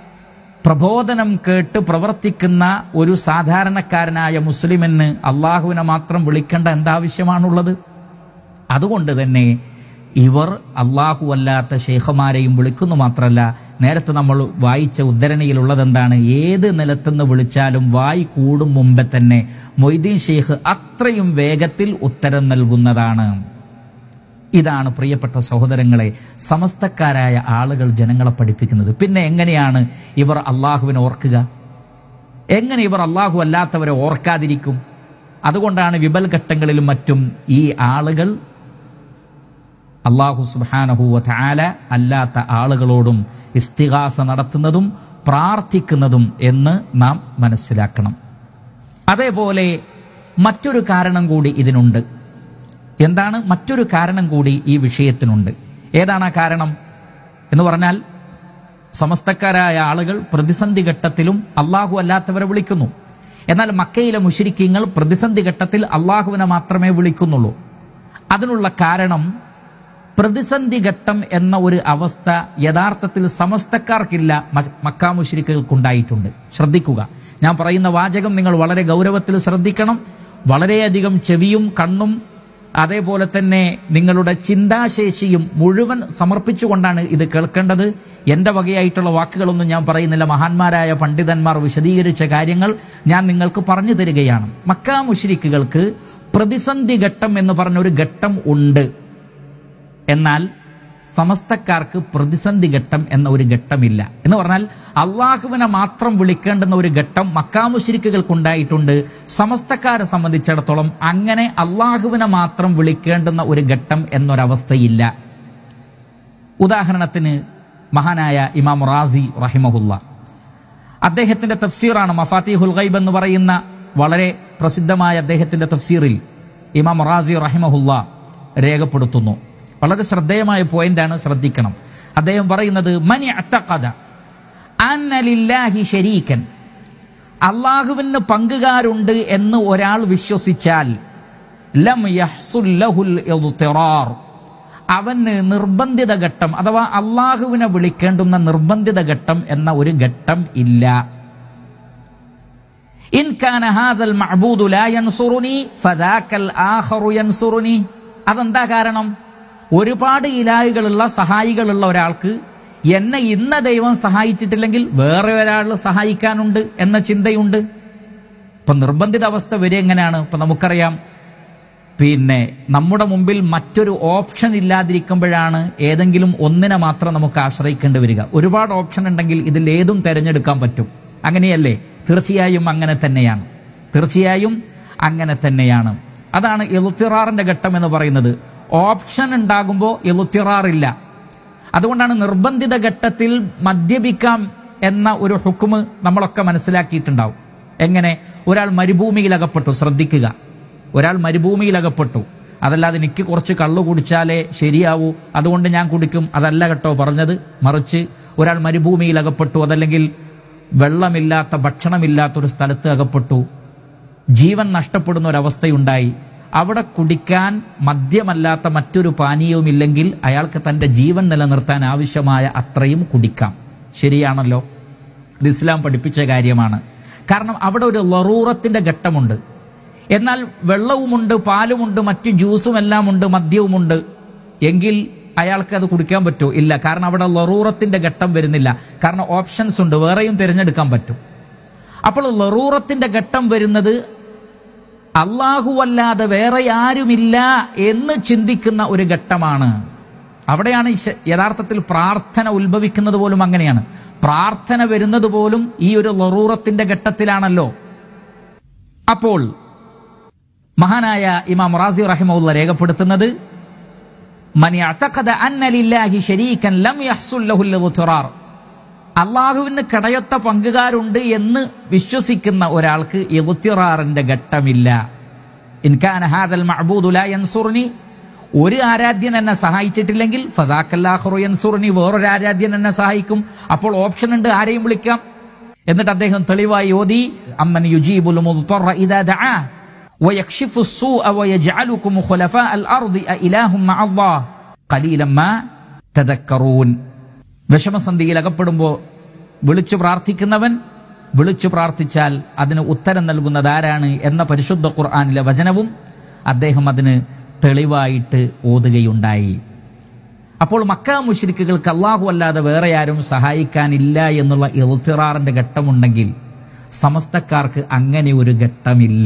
പ്രബോധനം കേട്ട് പ്രവർത്തിക്കുന്ന ഒരു സാധാരണക്കാരനായ മുസ്ലിമിന് അള്ളാഹുവിനെ മാത്രം വിളിക്കേണ്ട എന്താവശ്യമാണുള്ളത് അതുകൊണ്ട് തന്നെ ഇവർ അള്ളാഹു അല്ലാത്ത ഷെയ്ഖമാരെയും വിളിക്കുന്നു മാത്രമല്ല നേരത്തെ നമ്മൾ വായിച്ച ഉദ്ധരണിയിലുള്ളത് എന്താണ് ഏത് നിലത്തുനിന്ന് വിളിച്ചാലും വായി കൂടും മുമ്പേ തന്നെ മൊയ്തീൻ ഷെയ്ഖ് അത്രയും വേഗത്തിൽ ഉത്തരം നൽകുന്നതാണ് ഇതാണ് പ്രിയപ്പെട്ട സഹോദരങ്ങളെ സമസ്തക്കാരായ ആളുകൾ ജനങ്ങളെ പഠിപ്പിക്കുന്നത് പിന്നെ എങ്ങനെയാണ് ഇവർ അള്ളാഹുവിനെ ഓർക്കുക എങ്ങനെ ഇവർ അള്ളാഹു അല്ലാത്തവരെ ഓർക്കാതിരിക്കും അതുകൊണ്ടാണ് വിപൽ ഘട്ടങ്ങളിലും മറ്റും ഈ ആളുകൾ അള്ളാഹു സുബാനഹുവ താല അല്ലാത്ത ആളുകളോടും ഇസ്തിഹാസ നടത്തുന്നതും പ്രാർത്ഥിക്കുന്നതും എന്ന് നാം മനസ്സിലാക്കണം അതേപോലെ മറ്റൊരു കാരണം കൂടി ഇതിനുണ്ട് എന്താണ് മറ്റൊരു കാരണം കൂടി ഈ വിഷയത്തിനുണ്ട് ഏതാണ് ആ കാരണം എന്ന് പറഞ്ഞാൽ സമസ്തക്കാരായ ആളുകൾ പ്രതിസന്ധി ഘട്ടത്തിലും അള്ളാഹു അല്ലാത്തവരെ വിളിക്കുന്നു എന്നാൽ മക്കയിലെ മുഷിരിക്കങ്ങൾ പ്രതിസന്ധി ഘട്ടത്തിൽ അള്ളാഹുവിനെ മാത്രമേ വിളിക്കുന്നുള്ളൂ അതിനുള്ള കാരണം പ്രതിസന്ധി ഘട്ടം എന്ന ഒരു അവസ്ഥ യഥാർത്ഥത്തിൽ സമസ്തക്കാർക്കില്ല മക്കാ മുഷിരിക്കുകൾക്കുണ്ടായിട്ടുണ്ട് ശ്രദ്ധിക്കുക ഞാൻ പറയുന്ന വാചകം നിങ്ങൾ വളരെ ഗൗരവത്തിൽ ശ്രദ്ധിക്കണം വളരെയധികം ചെവിയും കണ്ണും അതേപോലെ തന്നെ നിങ്ങളുടെ ചിന്താശേഷിയും മുഴുവൻ സമർപ്പിച്ചുകൊണ്ടാണ് ഇത് കേൾക്കേണ്ടത് എൻ്റെ വകയായിട്ടുള്ള വാക്കുകളൊന്നും ഞാൻ പറയുന്നില്ല മഹാന്മാരായ പണ്ഡിതന്മാർ വിശദീകരിച്ച കാര്യങ്ങൾ ഞാൻ നിങ്ങൾക്ക് പറഞ്ഞു തരികയാണ് മക്കാ മുഷിരിക്കുകൾക്ക് പ്രതിസന്ധി ഘട്ടം എന്ന് പറഞ്ഞ ഒരു ഘട്ടം ഉണ്ട് എന്നാൽ സമസ്തക്കാർക്ക് പ്രതിസന്ധി ഘട്ടം എന്ന ഒരു ഘട്ടമില്ല എന്ന് പറഞ്ഞാൽ അള്ളാഹുവിനെ മാത്രം വിളിക്കേണ്ടുന്ന ഒരു ഘട്ടം മക്കാമുശിരിക്കുകൾക്കുണ്ടായിട്ടുണ്ട് സമസ്തക്കാരെ സംബന്ധിച്ചിടത്തോളം അങ്ങനെ അള്ളാഹുവിനെ മാത്രം വിളിക്കേണ്ടുന്ന ഒരു ഘട്ടം എന്നൊരവസ്ഥയില്ല ഉദാഹരണത്തിന് മഹാനായ ഇമാം റാസി റഹിമഹുല്ല അദ്ദേഹത്തിന്റെ തഫ്സീറാണ് മഫാത്തിഹുൽ ഗൈബ് എന്ന് പറയുന്ന വളരെ പ്രസിദ്ധമായ അദ്ദേഹത്തിന്റെ തഫ്സീറിൽ ഇമാം റാസി റഹിമഹുല്ല രേഖപ്പെടുത്തുന്നു വളരെ ശ്രദ്ധേയമായ പോയിന്റാണ് ശ്രദ്ധിക്കണം അദ്ദേഹം പറയുന്നത് മനി അത്തഖദ അന്നലില്ലാഹി ശരീക്കൻ അള്ളാഹുവിന് പങ്കുകാരുണ്ട് എന്ന് ഒരാൾ വിശ്വസിച്ചാൽ ലം യഹ്സുല്ലഹുൽ ഇദ്തിറാർ അവന് നിർബന്ധിത ഘട്ടം അഥവാ അള്ളാഹുവിനെ വിളിക്കേണ്ടുന്ന നിർബന്ധിത ഘട്ടം എന്ന ഒരു ഘട്ടം ഇല്ല ഇൻ കാന ഹാദൽ മഅബൂദു ലാ യൻസുറുനി ഫദാക്കൽ ആഖറു യൻസുറുനി അതെന്താ കാരണം ഒരുപാട് ഇലാഹുകളുള്ള സഹായികളുള്ള ഒരാൾക്ക് എന്നെ ഇന്ന ദൈവം സഹായിച്ചിട്ടില്ലെങ്കിൽ വേറെ ഒരാൾ സഹായിക്കാനുണ്ട് എന്ന ചിന്തയുണ്ട് ഇപ്പൊ നിർബന്ധിത അവസ്ഥ വരെ എങ്ങനെയാണ് ഇപ്പൊ നമുക്കറിയാം പിന്നെ നമ്മുടെ മുമ്പിൽ മറ്റൊരു ഓപ്ഷൻ ഇല്ലാതിരിക്കുമ്പോഴാണ് ഏതെങ്കിലും ഒന്നിനെ മാത്രം നമുക്ക് ആശ്രയിക്കേണ്ടി വരിക ഒരുപാട് ഓപ്ഷൻ ഉണ്ടെങ്കിൽ ഇതിൽ ഏതും തിരഞ്ഞെടുക്കാൻ പറ്റും അങ്ങനെയല്ലേ തീർച്ചയായും അങ്ങനെ തന്നെയാണ് തീർച്ചയായും അങ്ങനെ തന്നെയാണ് അതാണ് എളുത്തിറാറിന്റെ ഘട്ടം എന്ന് പറയുന്നത് ഓപ്ഷൻ ഉണ്ടാകുമ്പോൾ എളുത്തിറാറില്ല അതുകൊണ്ടാണ് നിർബന്ധിത ഘട്ടത്തിൽ മദ്യപിക്കാം എന്ന ഒരു ഹുക്കുമ് നമ്മളൊക്കെ മനസ്സിലാക്കിയിട്ടുണ്ടാവും എങ്ങനെ ഒരാൾ മരുഭൂമിയിൽ അകപ്പെട്ടു ശ്രദ്ധിക്കുക ഒരാൾ മരുഭൂമിയിൽ അകപ്പെട്ടു അതല്ലാതെ എനിക്ക് കുറച്ച് കള്ളു കുടിച്ചാലേ ശരിയാവൂ അതുകൊണ്ട് ഞാൻ കുടിക്കും അതല്ല കേട്ടോ പറഞ്ഞത് മറിച്ച് ഒരാൾ മരുഭൂമിയിൽ അകപ്പെട്ടു അതല്ലെങ്കിൽ വെള്ളമില്ലാത്ത ഭക്ഷണമില്ലാത്ത ഒരു സ്ഥലത്ത് അകപ്പെട്ടു ജീവൻ നഷ്ടപ്പെടുന്ന ഒരവസ്ഥയുണ്ടായി അവിടെ കുടിക്കാൻ മദ്യമല്ലാത്ത മറ്റൊരു പാനീയവുമില്ലെങ്കിൽ അയാൾക്ക് തന്റെ ജീവൻ നിലനിർത്താൻ ആവശ്യമായ അത്രയും കുടിക്കാം ശരിയാണല്ലോ ഇത് ഇസ്ലാം പഠിപ്പിച്ച കാര്യമാണ് കാരണം അവിടെ ഒരു ലറൂറത്തിന്റെ ഘട്ടമുണ്ട് എന്നാൽ വെള്ളവുമുണ്ട് പാലുമുണ്ട് മറ്റു ജ്യൂസും എല്ലാം ഉണ്ട് മദ്യവുമുണ്ട് എങ്കിൽ അയാൾക്ക് അത് കുടിക്കാൻ പറ്റുമോ ഇല്ല കാരണം അവിടെ ലറൂറത്തിന്റെ ഘട്ടം വരുന്നില്ല കാരണം ഓപ്ഷൻസ് ഉണ്ട് വേറെയും തിരഞ്ഞെടുക്കാൻ പറ്റും അപ്പോൾ ലറൂറത്തിന്റെ ഘട്ടം വരുന്നത് അല്ലാഹുവല്ലാതെ വേറെ ആരുമില്ല എന്ന് ചിന്തിക്കുന്ന ഒരു ഘട്ടമാണ് അവിടെയാണ് ഈ ശ- യഥാർത്ഥത്തിൽ പ്രാർത്ഥന ഉത്ഭവിക്കുന്നത് പോലും അങ്ങനെയാണ് പ്രാർത്ഥന വരുന്നത് പോലും ഈ ഒരു ലറൂറത്തിന്റെ ഘട്ടത്തിലാണല്ലോ അപ്പോൾ മഹാനായ ഇമാം റാസി റഹിമുള്ള രേഖപ്പെടുത്തുന്നത് മനി അത്തഖദ അന്ന ലില്ലാഹി ശരീകൻ ലം യഹ്സുൽ ലഹുൽ ഇദ്തിറാർ അള്ളാഹുവിന് കടയൊത്ത പങ്കുകാരുണ്ട് എന്ന് വിശ്വസിക്കുന്ന ഒരാൾക്ക് ഇവത്തിറാറിന്റെ ഘട്ടമില്ല ഇൻകാന ഹാദൽ മഅബൂദു ലാ യൻസുർനി ഒരു ആരാധ്യൻ എന്നെ സഹായിച്ചിട്ടില്ലെങ്കിൽ ഫദാക്കല്ലാഹുറു യൻസുർനി വേറൊരു ആരാധ്യൻ എന്നെ സഹായിക്കും അപ്പോൾ ഓപ്ഷൻ ഉണ്ട് ആരെയും വിളിക്കാം എന്നിട്ട് അദ്ദേഹം തെളിവായി ഓതി അമ്മൻ യുജീബുൽ മുദ്തറ ഇദാ ദആ ويكشف السوء ويجعلكم خلفاء الأرض أإله مع الله قليلا ما تذكرون വിഷമസന്ധിയിൽ അകപ്പെടുമ്പോൾ വിളിച്ചു പ്രാർത്ഥിക്കുന്നവൻ വിളിച്ചു പ്രാർത്ഥിച്ചാൽ അതിന് ഉത്തരം നൽകുന്നത് ആരാണ് എന്ന പരിശുദ്ധ ഖുർആാനിലെ വചനവും അദ്ദേഹം അതിന് തെളിവായിട്ട് ഓതുകയുണ്ടായി അപ്പോൾ മക്ക മുശ്രിക്കുകൾക്ക് അള്ളാഹു അല്ലാതെ വേറെ ആരും സഹായിക്കാനില്ല എന്നുള്ള ഇൽത്തിറാറിന്റെ ഘട്ടമുണ്ടെങ്കിൽ സമസ്തക്കാർക്ക് അങ്ങനെ ഒരു ഘട്ടമില്ല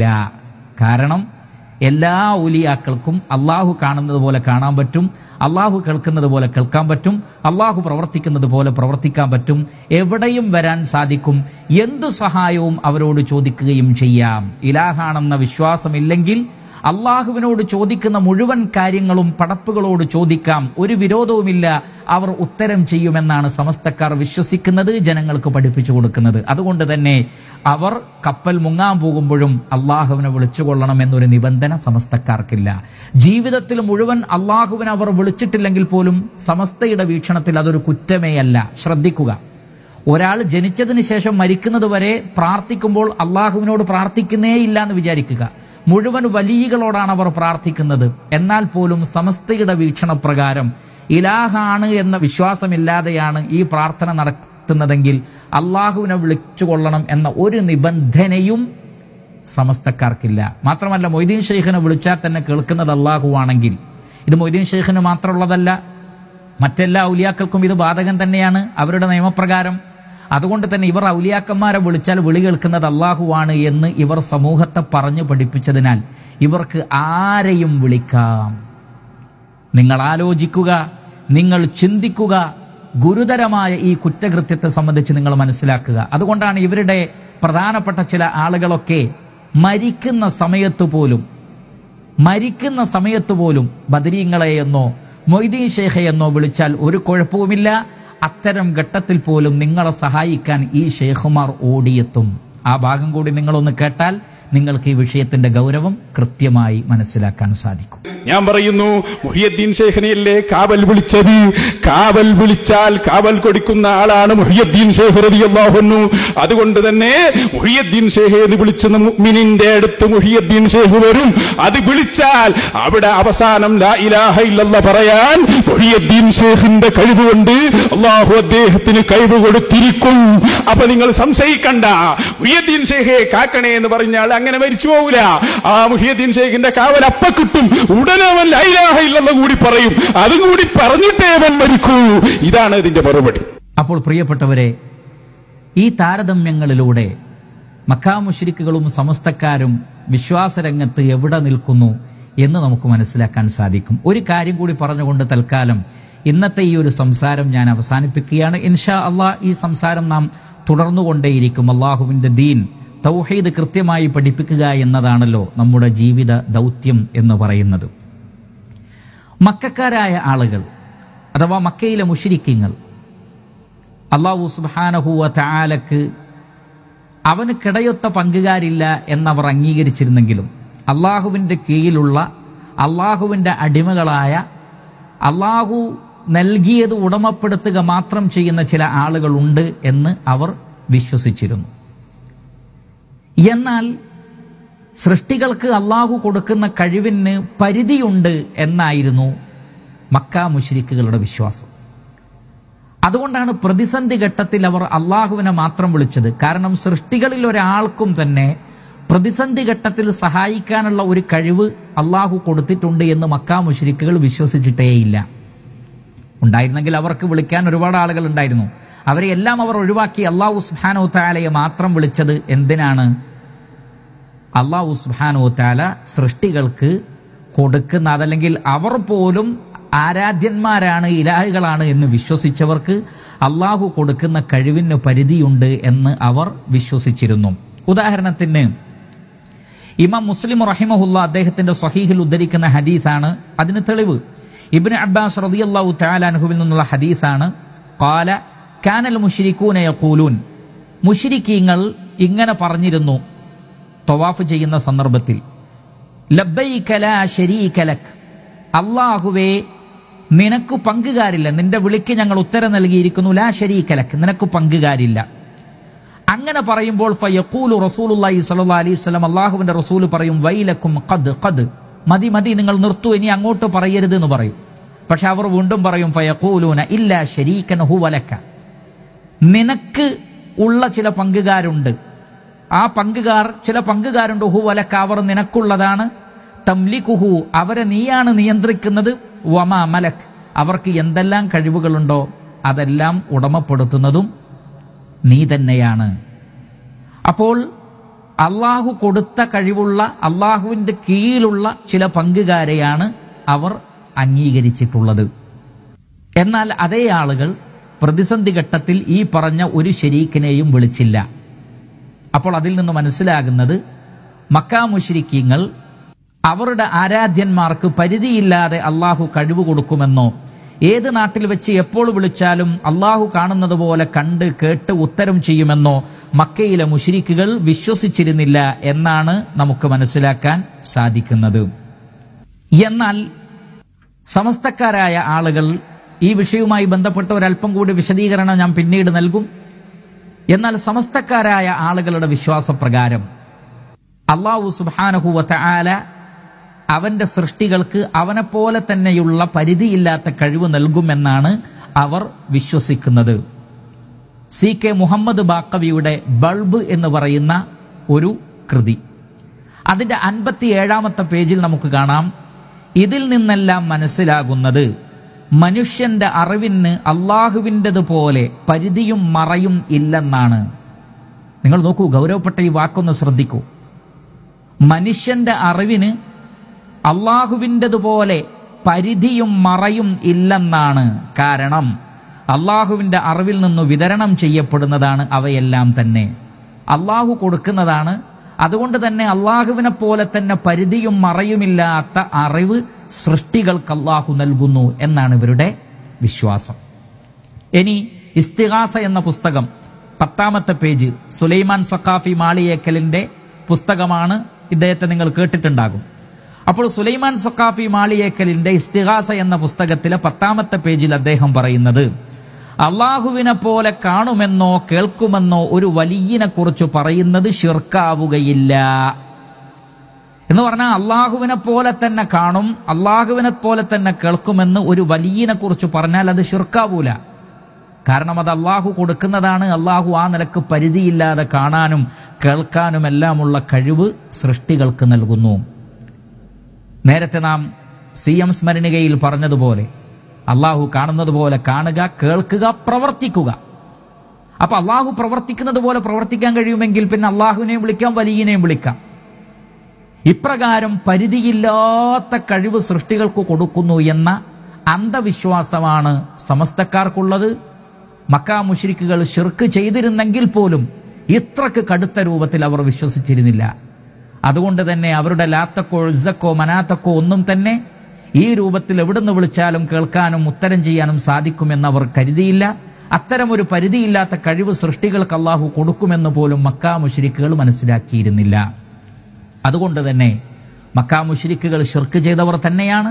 കാരണം എല്ലാ ഔലിയാക്കൾക്കും അള്ളാഹു കാണുന്നത് പോലെ കാണാൻ പറ്റും അള്ളാഹു കേൾക്കുന്നത് പോലെ കേൾക്കാൻ പറ്റും അള്ളാഹു പ്രവർത്തിക്കുന്നത് പോലെ പ്രവർത്തിക്കാൻ പറ്റും എവിടെയും വരാൻ സാധിക്കും എന്തു സഹായവും അവരോട് ചോദിക്കുകയും ചെയ്യാം ഇലാഹാണെന്ന വിശ്വാസമില്ലെങ്കിൽ അള്ളാഹുവിനോട് ചോദിക്കുന്ന മുഴുവൻ കാര്യങ്ങളും പടപ്പുകളോട് ചോദിക്കാം ഒരു വിരോധവുമില്ല അവർ ഉത്തരം ചെയ്യുമെന്നാണ് സമസ്തക്കാർ വിശ്വസിക്കുന്നത് ജനങ്ങൾക്ക് പഠിപ്പിച്ചു കൊടുക്കുന്നത് അതുകൊണ്ട് തന്നെ അവർ കപ്പൽ മുങ്ങാൻ പോകുമ്പോഴും അള്ളാഹുവിനെ വിളിച്ചുകൊള്ളണം എന്നൊരു നിബന്ധന സമസ്തക്കാർക്കില്ല ജീവിതത്തിൽ മുഴുവൻ അള്ളാഹുവിനെ അവർ വിളിച്ചിട്ടില്ലെങ്കിൽ പോലും സമസ്തയുടെ വീക്ഷണത്തിൽ അതൊരു കുറ്റമേയല്ല ശ്രദ്ധിക്കുക ഒരാൾ ജനിച്ചതിന് ശേഷം മരിക്കുന്നത് വരെ പ്രാർത്ഥിക്കുമ്പോൾ അള്ളാഹുവിനോട് പ്രാർത്ഥിക്കുന്നേ ഇല്ല എന്ന് വിചാരിക്കുക മുഴുവൻ വലിയകളോടാണ് അവർ പ്രാർത്ഥിക്കുന്നത് എന്നാൽ പോലും സമസ്തയുടെ വീക്ഷണപ്രകാരം ഇലാഹാണ് എന്ന വിശ്വാസമില്ലാതെയാണ് ഈ പ്രാർത്ഥന നടത്തുന്നതെങ്കിൽ അള്ളാഹുവിനെ വിളിച്ചുകൊള്ളണം എന്ന ഒരു നിബന്ധനയും സമസ്തക്കാർക്കില്ല മാത്രമല്ല മൊയ്തീൻ ഷെയ്ഖിനെ വിളിച്ചാൽ തന്നെ കേൾക്കുന്നത് അള്ളാഹുവാണെങ്കിൽ ഇത് മൊയ്തീൻ ഷെയ്ഖിന് മാത്രമുള്ളതല്ല മറ്റെല്ലാ ഔലിയാക്കൾക്കും ഇത് ബാധകം തന്നെയാണ് അവരുടെ നിയമപ്രകാരം അതുകൊണ്ട് തന്നെ ഇവർ ഔലിയാക്കന്മാരെ വിളിച്ചാൽ വിളി കേൾക്കുന്നത് അള്ളാഹുവാണ് എന്ന് ഇവർ സമൂഹത്തെ പറഞ്ഞു പഠിപ്പിച്ചതിനാൽ ഇവർക്ക് ആരെയും വിളിക്കാം നിങ്ങൾ ആലോചിക്കുക നിങ്ങൾ ചിന്തിക്കുക ഗുരുതരമായ ഈ കുറ്റകൃത്യത്തെ സംബന്ധിച്ച് നിങ്ങൾ മനസ്സിലാക്കുക അതുകൊണ്ടാണ് ഇവരുടെ പ്രധാനപ്പെട്ട ചില ആളുകളൊക്കെ മരിക്കുന്ന സമയത്ത് പോലും മരിക്കുന്ന സമയത്ത് പോലും ബദരീങ്ങളെയെന്നോ മൊയ്തീൻ ഷേഖയെന്നോ വിളിച്ചാൽ ഒരു കുഴപ്പവുമില്ല അത്തരം ഘട്ടത്തിൽ പോലും നിങ്ങളെ സഹായിക്കാൻ ഈ ഷേഖുമാർ ഓടിയെത്തും ആ ഭാഗം കൂടി നിങ്ങളൊന്ന് കേട്ടാൽ നിങ്ങൾക്ക് ഈ വിഷയത്തിന്റെ ഗൗരവം കൃത്യമായി മനസ്സിലാക്കാൻ സാധിക്കും ഞാൻ പറയുന്നു മുഹിയദ്ദീൻ ശേഖനെയല്ലേ കാവൽ വിളിച്ചത് കാവൽ വിളിച്ചാൽ കാവൽ കൊടുക്കുന്ന ആളാണ് മുഹിയദ്ദീൻ ശേഖ് റളിയല്ലാഹുന്നു അതുകൊണ്ട് തന്നെ മുഹിയദ്ദീൻ ശേഖ് എന്ന് വിളിച്ച മുഅ്മിനിന്റെ അടുത്ത് മുഹിയദ്ദീൻ ശേഖ് വരും അത് വിളിച്ചാൽ അവിടെ അവസാനം ലാ ഇലാഹ ഇല്ലല്ലാഹ് പറയാൻ മുഹിയദ്ദീൻ ശേഖിന്റെ കഴിവ് കൊണ്ട് അള്ളാഹു അദ്ദേഹത്തിന് കഴിവ് കൊടുത്തിരിക്കും അപ്പൊ നിങ്ങൾ സംശയിക്കണ്ട മുഹിയദ്ദീൻ ശേഖെ കാക്കണേ എന്ന് പറഞ്ഞാൽ അങ്ങനെ മരിച്ചു പോകൂല ആ മുഹിയദ്ദീൻ ശേഖിന്റെ കാവൽ അപ്പ കിട്ടും ഉടനെ അവൻ ലാ ഇലാഹ ഇല്ലല്ലാഹ് കൂടി പറയും അതും കൂടി പറഞ്ഞിട്ടേ അവൻ മരിക്കൂ ഇതാണ് ഇതിന്റെ മറുപടി അപ്പോൾ പ്രിയപ്പെട്ടവരെ ഈ താരതമ്യങ്ങളിലൂടെ മക്കാ മുഷ്രിക്കുകളും സമസ്തക്കാരും വിശ്വാസരംഗത്ത് എവിടെ നിൽക്കുന്നു എന്ന് നമുക്ക് മനസ്സിലാക്കാൻ സാധിക്കും ഒരു കാര്യം കൂടി പറഞ്ഞുകൊണ്ട് തൽക്കാലം ഇന്നത്തെ ഈ ഒരു സംസാരം ഞാൻ അവസാനിപ്പിക്കുകയാണ് ഇൻഷാ അള്ളാഹ് ഈ സംസാരം നാം തുടർന്നുകൊണ്ടേയിരിക്കും അള്ളാഹുവിൻ്റെ ദീൻ തൗഹീദ് കൃത്യമായി പഠിപ്പിക്കുക എന്നതാണല്ലോ നമ്മുടെ ജീവിത ദൗത്യം എന്ന് പറയുന്നത് മക്കാരായ ആളുകൾ അഥവാ മക്കയിലെ മുഷിരിക്കങ്ങൾ അള്ളാഹു സുബാനഹുവ താലക്ക് അവന് കിടയൊത്ത പങ്കുകാരില്ല എന്നവർ അംഗീകരിച്ചിരുന്നെങ്കിലും അള്ളാഹുവിൻ്റെ കീഴിലുള്ള അള്ളാഹുവിൻ്റെ അടിമകളായ അള്ളാഹു നൽകിയത് ഉടമപ്പെടുത്തുക മാത്രം ചെയ്യുന്ന ചില ആളുകളുണ്ട് എന്ന് അവർ വിശ്വസിച്ചിരുന്നു എന്നാൽ സൃഷ്ടികൾക്ക് അള്ളാഹു കൊടുക്കുന്ന കഴിവിന് പരിധിയുണ്ട് എന്നായിരുന്നു മക്ക മുഷ്രിക്കുകളുടെ വിശ്വാസം അതുകൊണ്ടാണ് പ്രതിസന്ധി ഘട്ടത്തിൽ അവർ അള്ളാഹുവിനെ മാത്രം വിളിച്ചത് കാരണം സൃഷ്ടികളിൽ ഒരാൾക്കും തന്നെ പ്രതിസന്ധി ഘട്ടത്തിൽ സഹായിക്കാനുള്ള ഒരു കഴിവ് അള്ളാഹു കൊടുത്തിട്ടുണ്ട് എന്ന് മക്ക മുഷ്രിക്കുകൾ വിശ്വസിച്ചിട്ടേയില്ല ഉണ്ടായിരുന്നെങ്കിൽ അവർക്ക് വിളിക്കാൻ ഒരുപാട് ആളുകൾ ഉണ്ടായിരുന്നു അവരെ എല്ലാം അവർ ഒഴിവാക്കി അള്ളാഹു സുഹാനോ താലയെ മാത്രം വിളിച്ചത് എന്തിനാണ് അള്ളാഹു സുഹാനോ താല സൃഷ്ടികൾക്ക് കൊടുക്കുന്ന അതല്ലെങ്കിൽ അവർ പോലും ആരാധ്യന്മാരാണ് ഇലാഹുകളാണ് എന്ന് വിശ്വസിച്ചവർക്ക് അള്ളാഹു കൊടുക്കുന്ന കഴിവിന് പരിധിയുണ്ട് എന്ന് അവർ വിശ്വസിച്ചിരുന്നു ഉദാഹരണത്തിന് ഇമാം മുസ്ലിം റഹിമഹുല്ല അദ്ദേഹത്തിന്റെ സ്വഹീഹിൽ ഉദ്ധരിക്കുന്ന ഹദീസാണ് അതിന് തെളിവ് ഇബ്നു അബ്ബാസ് റളിയല്ലാഹു തആല അൻഹുവിൽ നിന്നുള്ള ഹദീസാണ് ഖാല കാനൽ മുശ്രിക്കൂന യഖൂലൂൻ മുശ്രിക്കീങ്ങൾ ഇങ്ങനെ പറഞ്ഞിരുന്നു തവാഫ് ചെയ്യുന്ന സന്ദർഭത്തിൽ ലബ്ബൈക ലാ ശരീക ലക് അല്ലാഹുവേ നിനക്ക് പങ്കുകാരില്ല നിന്റെ വിളിക്ക് ഞങ്ങൾ ഉത്തരം നൽകിയിരിക്കുന്നു ലാ ശരീക ലക് നിനക്ക് പങ്കുകാരില്ല അങ്ങനെ പറയുമ്പോൾ ഫയഖൂലു റസൂലുള്ളാഹി സ്വല്ലല്ലാഹി അലൈഹി വസല്ലം അല്ലാഹുവിന്റെ റസൂൽ പറയും വൈലക്കും ഖദ് ഖദ് മതി മതി നിങ്ങൾ നിർത്തൂ ഇനി അങ്ങോട്ട് പറയരുത് എന്ന് പറയും പക്ഷെ അവർ വീണ്ടും പറയും ഫയഖൂലൂന ഇല്ല ശരീക്കൻ ഹുവലക്ക നിനക്ക് ഉള്ള ചില പങ്കുകാരുണ്ട് ആ പങ്കുകാർ ചില പങ്കുകാരുണ്ട് ഹുവലക്ക അവർ നിനക്കുള്ളതാണ് തംലിക്കുഹു അവരെ നീയാണ് നിയന്ത്രിക്കുന്നത് വമ മലക് അവർക്ക് എന്തെല്ലാം കഴിവുകളുണ്ടോ അതെല്ലാം ഉടമപ്പെടുത്തുന്നതും നീ തന്നെയാണ് അപ്പോൾ അള്ളാഹു കൊടുത്ത കഴിവുള്ള അള്ളാഹുവിൻ്റെ കീഴിലുള്ള ചില പങ്കുകാരെയാണ് അവർ അംഗീകരിച്ചിട്ടുള്ളത് എന്നാൽ അതേ ആളുകൾ പ്രതിസന്ധി ഘട്ടത്തിൽ ഈ പറഞ്ഞ ഒരു ശരീക്കിനെയും വിളിച്ചില്ല അപ്പോൾ അതിൽ നിന്ന് മനസ്സിലാകുന്നത് മക്കാ മുശ്രിക്കീങ്ങൾ അവരുടെ ആരാധ്യന്മാർക്ക് പരിധിയില്ലാതെ അള്ളാഹു കഴിവ് കൊടുക്കുമെന്നോ ഏത് നാട്ടിൽ വെച്ച് എപ്പോൾ വിളിച്ചാലും അള്ളാഹു കാണുന്നത് പോലെ കണ്ട് കേട്ട് ഉത്തരം ചെയ്യുമെന്നോ മക്കയിലെ മുഷിരിക്കുകൾ വിശ്വസിച്ചിരുന്നില്ല എന്നാണ് നമുക്ക് മനസ്സിലാക്കാൻ സാധിക്കുന്നത് എന്നാൽ സമസ്തക്കാരായ ആളുകൾ ഈ വിഷയവുമായി ബന്ധപ്പെട്ട ഒരല്പം കൂടി വിശദീകരണം ഞാൻ പിന്നീട് നൽകും എന്നാൽ സമസ്തക്കാരായ ആളുകളുടെ വിശ്വാസപ്രകാരം അള്ളാഹു സുബാനഹുവത്ത ആല അവന്റെ സൃഷ്ടികൾക്ക് അവനെപ്പോലെ തന്നെയുള്ള പരിധിയില്ലാത്ത കഴിവ് നൽകുമെന്നാണ് അവർ വിശ്വസിക്കുന്നത് സി കെ മുഹമ്മദ് ബാക്കവിയുടെ ബൾബ് എന്ന് പറയുന്ന ഒരു കൃതി അതിന്റെ അൻപത്തി ഏഴാമത്തെ പേജിൽ നമുക്ക് കാണാം ഇതിൽ നിന്നെല്ലാം മനസ്സിലാകുന്നത് മനുഷ്യന്റെ അറിവിന് അള്ളാഹുവിൻ്റെതുപോലെ പരിധിയും മറയും ഇല്ലെന്നാണ് നിങ്ങൾ നോക്കൂ ഗൗരവപ്പെട്ട ഈ വാക്കൊന്ന് ശ്രദ്ധിക്കൂ മനുഷ്യന്റെ അറിവിന് അള്ളാഹുവിൻ്റെതുപോലെ പരിധിയും മറയും ഇല്ലെന്നാണ് കാരണം അള്ളാഹുവിൻ്റെ അറിവിൽ നിന്ന് വിതരണം ചെയ്യപ്പെടുന്നതാണ് അവയെല്ലാം തന്നെ അള്ളാഹു കൊടുക്കുന്നതാണ് അതുകൊണ്ട് തന്നെ അള്ളാഹുവിനെ പോലെ തന്നെ പരിധിയും മറയുമില്ലാത്ത അറിവ് സൃഷ്ടികൾക്ക് അള്ളാഹു നൽകുന്നു എന്നാണ് ഇവരുടെ വിശ്വാസം ഇനി ഇസ്തിഹാസ എന്ന പുസ്തകം പത്താമത്തെ പേജ് സുലൈമാൻ സഖാഫി മാളിയേക്കലിന്റെ പുസ്തകമാണ് ഇദ്ദേഹത്തെ നിങ്ങൾ കേട്ടിട്ടുണ്ടാകും അപ്പോൾ സുലൈമാൻ സഖാഫി മാളിയേക്കലിന്റെ ഇസ്തിഹാസ എന്ന പുസ്തകത്തിലെ പത്താമത്തെ പേജിൽ അദ്ദേഹം പറയുന്നത് അള്ളാഹുവിനെ പോലെ കാണുമെന്നോ കേൾക്കുമെന്നോ ഒരു വലിയനെ കുറിച്ച് പറയുന്നത് ഷിർക്കാവുകയില്ല എന്ന് പറഞ്ഞാൽ അള്ളാഹുവിനെ പോലെ തന്നെ കാണും അള്ളാഹുവിനെ പോലെ തന്നെ കേൾക്കുമെന്ന് ഒരു വലിയനെ കുറിച്ച് പറഞ്ഞാൽ അത് ഷിർക്കാവൂല കാരണം അത് അള്ളാഹു കൊടുക്കുന്നതാണ് അള്ളാഹു ആ നിലക്ക് പരിധിയില്ലാതെ കാണാനും കേൾക്കാനും എല്ലാമുള്ള കഴിവ് സൃഷ്ടികൾക്ക് നൽകുന്നു നേരത്തെ നാം സി എം സ്മരണികയിൽ പറഞ്ഞതുപോലെ അള്ളാഹു കാണുന്നത് പോലെ കാണുക കേൾക്കുക പ്രവർത്തിക്കുക അപ്പൊ അള്ളാഹു പ്രവർത്തിക്കുന്നത് പോലെ പ്രവർത്തിക്കാൻ കഴിയുമെങ്കിൽ പിന്നെ അള്ളാഹുവിനെയും വിളിക്കാം വലിയനെയും വിളിക്കാം ഇപ്രകാരം പരിധിയില്ലാത്ത കഴിവ് സൃഷ്ടികൾക്ക് കൊടുക്കുന്നു എന്ന അന്ധവിശ്വാസമാണ് സമസ്തക്കാർക്കുള്ളത് മക്കാ മുഷ്രിക്കുകൾ ഷിർക്ക് ചെയ്തിരുന്നെങ്കിൽ പോലും ഇത്രക്ക് കടുത്ത രൂപത്തിൽ അവർ വിശ്വസിച്ചിരുന്നില്ല അതുകൊണ്ട് തന്നെ അവരുടെ ലാത്തക്കോ ഇസക്കോ മനാത്തക്കോ ഒന്നും തന്നെ ഈ രൂപത്തിൽ എവിടുന്ന് വിളിച്ചാലും കേൾക്കാനും ഉത്തരം ചെയ്യാനും സാധിക്കുമെന്ന് അവർ കരുതിയില്ല അത്തരമൊരു പരിധിയില്ലാത്ത കഴിവ് സൃഷ്ടികൾക്ക് അള്ളാഹു കൊടുക്കുമെന്ന് പോലും മക്കാ മുഷ്രിക്കുകൾ മനസ്സിലാക്കിയിരുന്നില്ല അതുകൊണ്ട് തന്നെ മക്കാ മുഷ്രിക്കുകൾ ഷിർക്ക് ചെയ്തവർ തന്നെയാണ്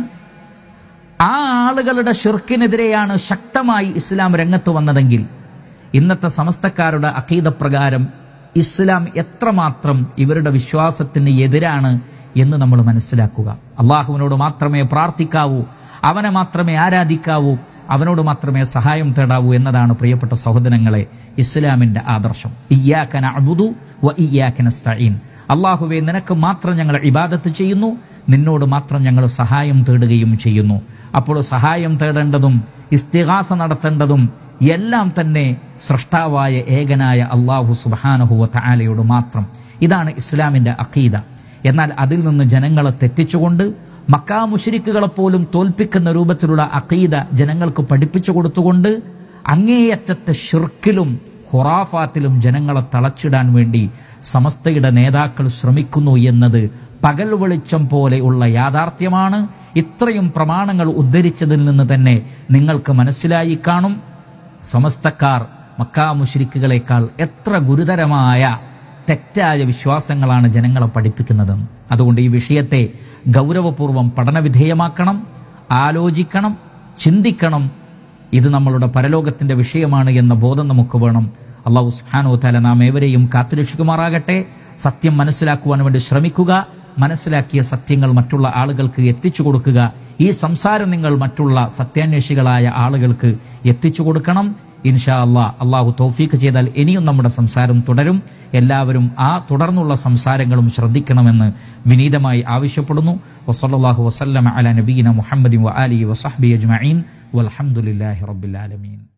ആ ആളുകളുടെ ഷിർക്കിനെതിരെയാണ് ശക്തമായി ഇസ്ലാം രംഗത്ത് വന്നതെങ്കിൽ ഇന്നത്തെ സമസ്തക്കാരുടെ അഖീദ പ്രകാരം ഇസ്ലാം എത്രമാത്രം ഇവരുടെ വിശ്വാസത്തിന് എതിരാണ് എന്ന് നമ്മൾ മനസ്സിലാക്കുക അള്ളാഹുവിനോട് മാത്രമേ പ്രാർത്ഥിക്കാവൂ അവനെ മാത്രമേ ആരാധിക്കാവൂ അവനോട് മാത്രമേ സഹായം തേടാവൂ എന്നതാണ് പ്രിയപ്പെട്ട സഹോദരങ്ങളെ ഇസ്ലാമിന്റെ ആദർശം ഇയ്യാക്കന അബുദു വ ഇയ്യാക്കന സ്തഈൻ അള്ളാഹുവെ നിനക്ക് മാത്രം ഞങ്ങൾ ഇബാദത്ത് ചെയ്യുന്നു നിന്നോട് മാത്രം ഞങ്ങൾ സഹായം തേടുകയും ചെയ്യുന്നു അപ്പോൾ സഹായം തേടേണ്ടതും ഇസ്തിഹാസ നടത്തേണ്ടതും എല്ലാം തന്നെ സൃഷ്ടാവായ ഏകനായ അള്ളാഹു സുബാനഹുവ താലയോട് മാത്രം ഇതാണ് ഇസ്ലാമിന്റെ അഖീദ എന്നാൽ അതിൽ നിന്ന് ജനങ്ങളെ തെറ്റിച്ചുകൊണ്ട് മക്കാ മുഷരിക്കുകളെ പോലും തോൽപ്പിക്കുന്ന രൂപത്തിലുള്ള അഖീദ ജനങ്ങൾക്ക് പഠിപ്പിച്ചു കൊടുത്തുകൊണ്ട് അങ്ങേയറ്റത്തെ ഷിർക്കിലും ഹുറാഫാത്തിലും ജനങ്ങളെ തളച്ചിടാൻ വേണ്ടി സമസ്തയുടെ നേതാക്കൾ ശ്രമിക്കുന്നു എന്നത് പകൽ വെളിച്ചം പോലെയുള്ള യാഥാർത്ഥ്യമാണ് ഇത്രയും പ്രമാണങ്ങൾ ഉദ്ധരിച്ചതിൽ നിന്ന് തന്നെ നിങ്ങൾക്ക് മനസ്സിലായി കാണും സമസ്തക്കാർ മക്കാ മുഷരിക്കുകളെക്കാൾ എത്ര ഗുരുതരമായ തെറ്റായ വിശ്വാസങ്ങളാണ് ജനങ്ങളെ പഠിപ്പിക്കുന്നത് അതുകൊണ്ട് ഈ വിഷയത്തെ ഗൗരവപൂർവം പഠനവിധേയമാക്കണം ആലോചിക്കണം ചിന്തിക്കണം ഇത് നമ്മളുടെ പരലോകത്തിന്റെ വിഷയമാണ് എന്ന ബോധം നമുക്ക് വേണം അള്ളാഹു സുഹാനോ തല നാം ഏവരെയും കാത്തുരക്ഷിക്കുമാറാകട്ടെ സത്യം മനസ്സിലാക്കുവാൻ വേണ്ടി ശ്രമിക്കുക മനസ്സിലാക്കിയ സത്യങ്ങൾ മറ്റുള്ള ആളുകൾക്ക് എത്തിച്ചു കൊടുക്കുക ഈ സംസാരം നിങ്ങൾ മറ്റുള്ള സത്യാന്വേഷികളായ ആളുകൾക്ക് എത്തിച്ചു കൊടുക്കണം ഇൻഷാ അള്ളാ അള്ളാഹു തൗഫീക്ക് ചെയ്താൽ ഇനിയും നമ്മുടെ സംസാരം തുടരും എല്ലാവരും ആ തുടർന്നുള്ള സംസാരങ്ങളും ശ്രദ്ധിക്കണമെന്ന് വിനീതമായി ആവശ്യപ്പെടുന്നു വസല്ലാഹു വസല്ലം അല നബീന മുഹമ്മദ് വ അലി വസഹബി അജ്മീൻ വൽഹമുല്ലാഹി റബ്ബിൽ ആലമീൻ